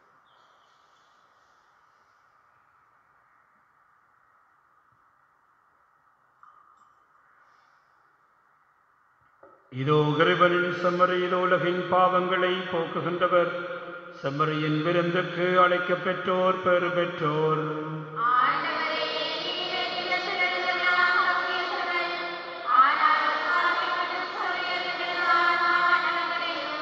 [SPEAKER 2] இதோ இறைவனின் செம்மறியில் உலகின் பாவங்களை போக்குகின்றவர் செம்மறியின் விருந்துக்கு அழைக்கப் பெற்றோர் பெறு பெற்றோர்
[SPEAKER 1] ஆண்டவரே நீர் இல்லத்திலிருந்தவராக பேசுங்கள் ஆனால் ஒரு வார்த்தை மட்டும் சொல்லியிருந்தால் நான் நலமடையும்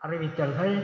[SPEAKER 3] அறிவித்தல்கள்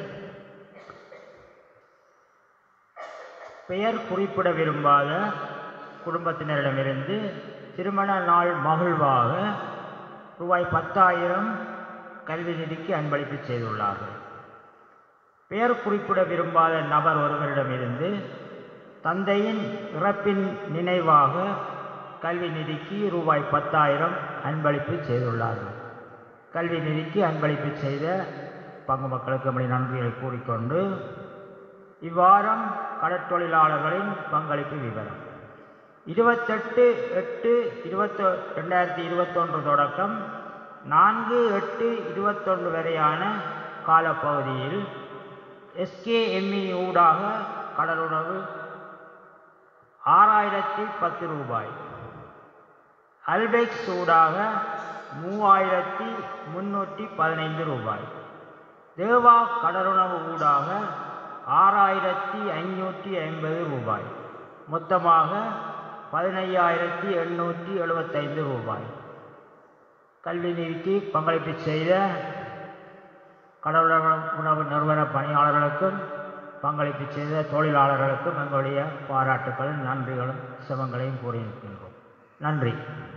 [SPEAKER 3] பெயர் குறிப்பிட விரும்பாத குடும்பத்தினரிடமிருந்து திருமண நாள் மகிழ்வாக ரூபாய் பத்தாயிரம் கல்வி நிதிக்கு அன்பளிப்பு செய்துள்ளார்கள் பெயர் குறிப்பிட விரும்பாத நபர் ஒருவரிடமிருந்து தந்தையின் இறப்பின் நினைவாக கல்வி நிதிக்கு ரூபாய் பத்தாயிரம் அன்பளிப்பு செய்துள்ளார்கள் கல்வி நிதிக்கு அன்பளிப்பு செய்த பங்கு மக்களுக்கு நம்முடைய நன்றிகளை கூறிக்கொண்டு இவ்வாரம் கடற்தொழிலாளர்களின் பங்களிப்பு விவரம் இருபத்தெட்டு எட்டு இருபத்தொ ரெண்டாயிரத்தி இருபத்தொன்று தொடக்கம் நான்கு எட்டு இருபத்தொன்று வரையான காலப்பகுதியில் எஸ்கேஎம்இ ஊடாக கடலுணவு ஆறாயிரத்தி பத்து ரூபாய் அல்பெக்ஸ் ஊடாக மூவாயிரத்தி முன்னூற்றி பதினைந்து ரூபாய் தேவா கடலுணவு ஊடாக ஆறாயிரத்தி ஐநூற்றி ஐம்பது ரூபாய் மொத்தமாக பதினையாயிரத்தி எண்ணூற்றி எழுபத்தைந்து ரூபாய் கல்வி நிதிக்கு பங்களிப்பு செய்த கடலுணவு உணவு நிறுவன பணியாளர்களுக்கும் பங்களிப்பு செய்த தொழிலாளர்களுக்கும் எங்களுடைய பாராட்டுக்களும் நன்றிகளும் சிவங்களையும் கூறியிருக்கின்றோம் நன்றி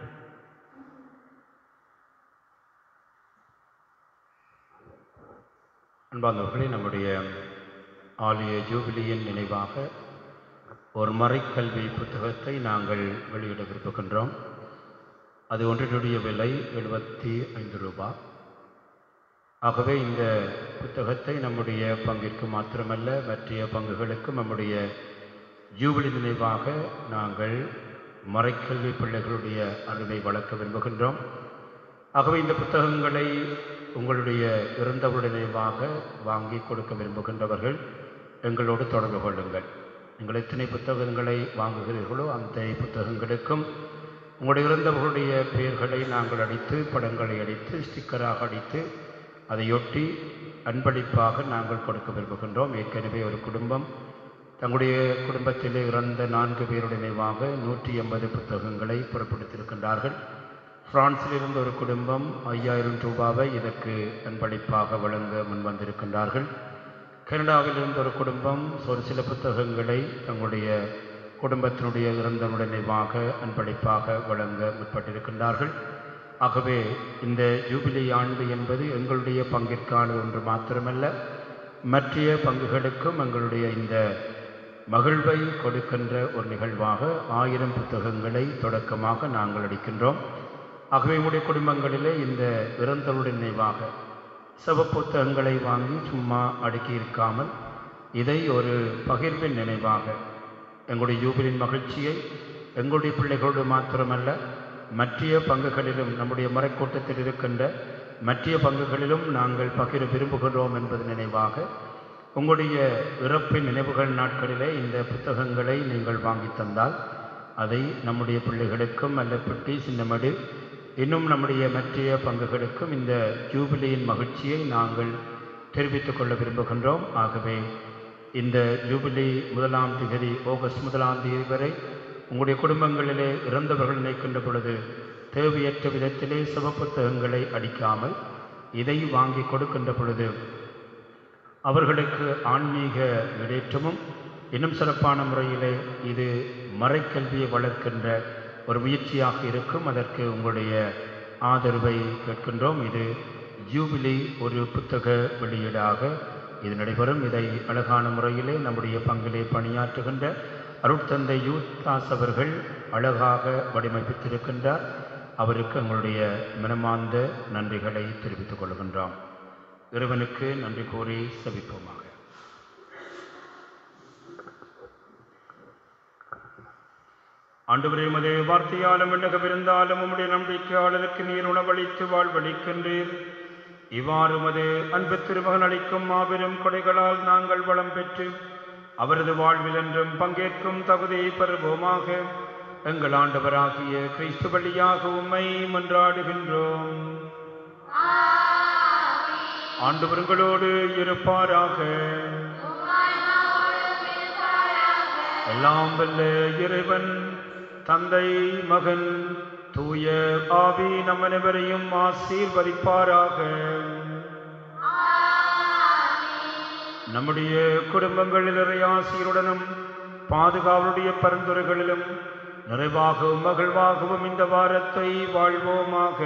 [SPEAKER 2] அன்பார்ந்தவர்களே நம்முடைய ஆலய ஜூபிலியின் நினைவாக ஒரு மறைக்கல்வி புத்தகத்தை நாங்கள் வெளியிட விரும்புகின்றோம் அது ஒன்றினுடைய விலை எழுபத்தி ஐந்து ரூபாய் ஆகவே இந்த புத்தகத்தை நம்முடைய பங்கிற்கு மாத்திரமல்ல மற்ற பங்குகளுக்கும் நம்முடைய ஜூபிலி நினைவாக நாங்கள் மறைக்கல்வி பிள்ளைகளுடைய அறிவை வளர்க்க விரும்புகின்றோம் ஆகவே இந்த புத்தகங்களை உங்களுடைய இறந்தவருடைய நினைவாக வாங்கி கொடுக்க விரும்புகின்றவர்கள் எங்களோடு தொடர்பு கொள்ளுங்கள் நீங்கள் எத்தனை புத்தகங்களை வாங்குகிறீர்களோ அந்த புத்தகங்களுக்கும் உங்களுடைய இறந்தவர்களுடைய பெயர்களை நாங்கள் அடித்து படங்களை அடித்து ஸ்டிக்கராக அடித்து அதையொட்டி அன்பளிப்பாக நாங்கள் கொடுக்க விரும்புகின்றோம் ஏற்கனவே ஒரு குடும்பம் தங்களுடைய குடும்பத்திலே இறந்த நான்கு பேருடைய நினைவாக நூற்றி எண்பது புத்தகங்களை புறப்படுத்தியிருக்கின்றார்கள் பிரான்சில் இருந்த ஒரு குடும்பம் ஐயாயிரம் ரூபாவை இதற்கு அன்பளிப்பாக வழங்க முன்வந்திருக்கின்றார்கள் கனடாவில் இருந்த ஒரு குடும்பம் ஒரு சில புத்தகங்களை தங்களுடைய குடும்பத்தினுடைய இறந்தவருடைய நினைவாக அன்பளிப்பாக வழங்க முற்பட்டிருக்கின்றார்கள் ஆகவே இந்த ஜூபிலி ஆண்டு என்பது எங்களுடைய பங்கிற்கான ஒன்று மாத்திரமல்ல மற்ற பங்குகளுக்கும் எங்களுடைய இந்த மகிழ்வை கொடுக்கின்ற ஒரு நிகழ்வாக ஆயிரம் புத்தகங்களை தொடக்கமாக நாங்கள் அடிக்கின்றோம் ஆகவே உங்களுடைய குடும்பங்களிலே இந்த இறந்தவருடைய நினைவாக சிவப்புத்தகங்களை வாங்கி சும்மா அடுக்கி இருக்காமல் இதை ஒரு பகிர்வின் நினைவாக எங்களுடைய யூபிலின் மகிழ்ச்சியை எங்களுடைய பிள்ளைகளோடு மாத்திரமல்ல மற்ற பங்குகளிலும் நம்முடைய மறைக்கூட்டத்தில் இருக்கின்ற மற்ற பங்குகளிலும் நாங்கள் பகிர விரும்புகிறோம் என்பது நினைவாக உங்களுடைய இறப்பின் நினைவுகள் நாட்களிலே இந்த புத்தகங்களை நீங்கள் வாங்கி தந்தால் அதை நம்முடைய பிள்ளைகளுக்கும் அல்ல பெட்டி சின்னமடு இன்னும் நம்முடைய மற்ற பங்குகளுக்கும் இந்த ஜூபிலியின் மகிழ்ச்சியை நாங்கள் தெரிவித்துக் கொள்ள விரும்புகின்றோம் ஆகவே இந்த ஜூபிலி முதலாம் திகதி ஆகஸ்ட் முதலாம் தேதி வரை உங்களுடைய குடும்பங்களிலே இறந்தவர்கள் நினைக்கின்ற பொழுது தேவையற்ற விதத்திலே சிவப்புத்தகங்களை அடிக்காமல் இதை வாங்கி கொடுக்கின்ற பொழுது அவர்களுக்கு ஆன்மீக இடேற்றமும் இன்னும் சிறப்பான முறையிலே இது மறைக்கல்வியை வளர்க்கின்ற ஒரு முயற்சியாக இருக்கும் அதற்கு உங்களுடைய ஆதரவை கேட்கின்றோம் இது ஜூபிலி ஒரு புத்தக வெளியீடாக இது நடைபெறும் இதை அழகான முறையிலே நம்முடைய பங்கிலே பணியாற்றுகின்ற அருட்தந்தை யூத்தாஸ் அவர்கள் அழகாக வடிவமைப்பித்திருக்கின்றார் அவருக்கு எங்களுடைய மனமார்ந்த நன்றிகளை தெரிவித்துக் கொள்கின்றோம் இறைவனுக்கு நன்றி கூறி செபிப்போமாக ஆண்டவரே உமது வார்த்தையாலும் விண்ணகமிருந்தாலும் உம்முடைய நம்பிக்கையாளருக்கு நீர் உணவளித்து வாழ்வளிக்கின்றீர் இவ்வாறு உமது அன்பு திருமகன் அளிக்கும் மாபெரும் கொடைகளால் நாங்கள் வளம் பெற்று அவரது வாழ்வில் என்றும் பங்கேற்கும் தகுதியை பெறுவோமாக எங்கள் ஆண்டவராகிய கிறிஸ்து வழியாக உம்மை மன்றாடுகின்றோம் ஆண்டவர்களோடு இருப்பாராக எல்லாம் வல்ல இறைவன் தந்தை மகன் தூய ஆவி நம் அனைவரையும் ஆசீர்வதிப்பாராக நம்முடைய குடும்பங்களில் இறையாசியுடனும் பாதுகாவலுடைய பரிந்துரைகளிலும் நிறைவாகவும் மகிழ்வாகவும் இந்த வாரத்தை வாழ்வோமாக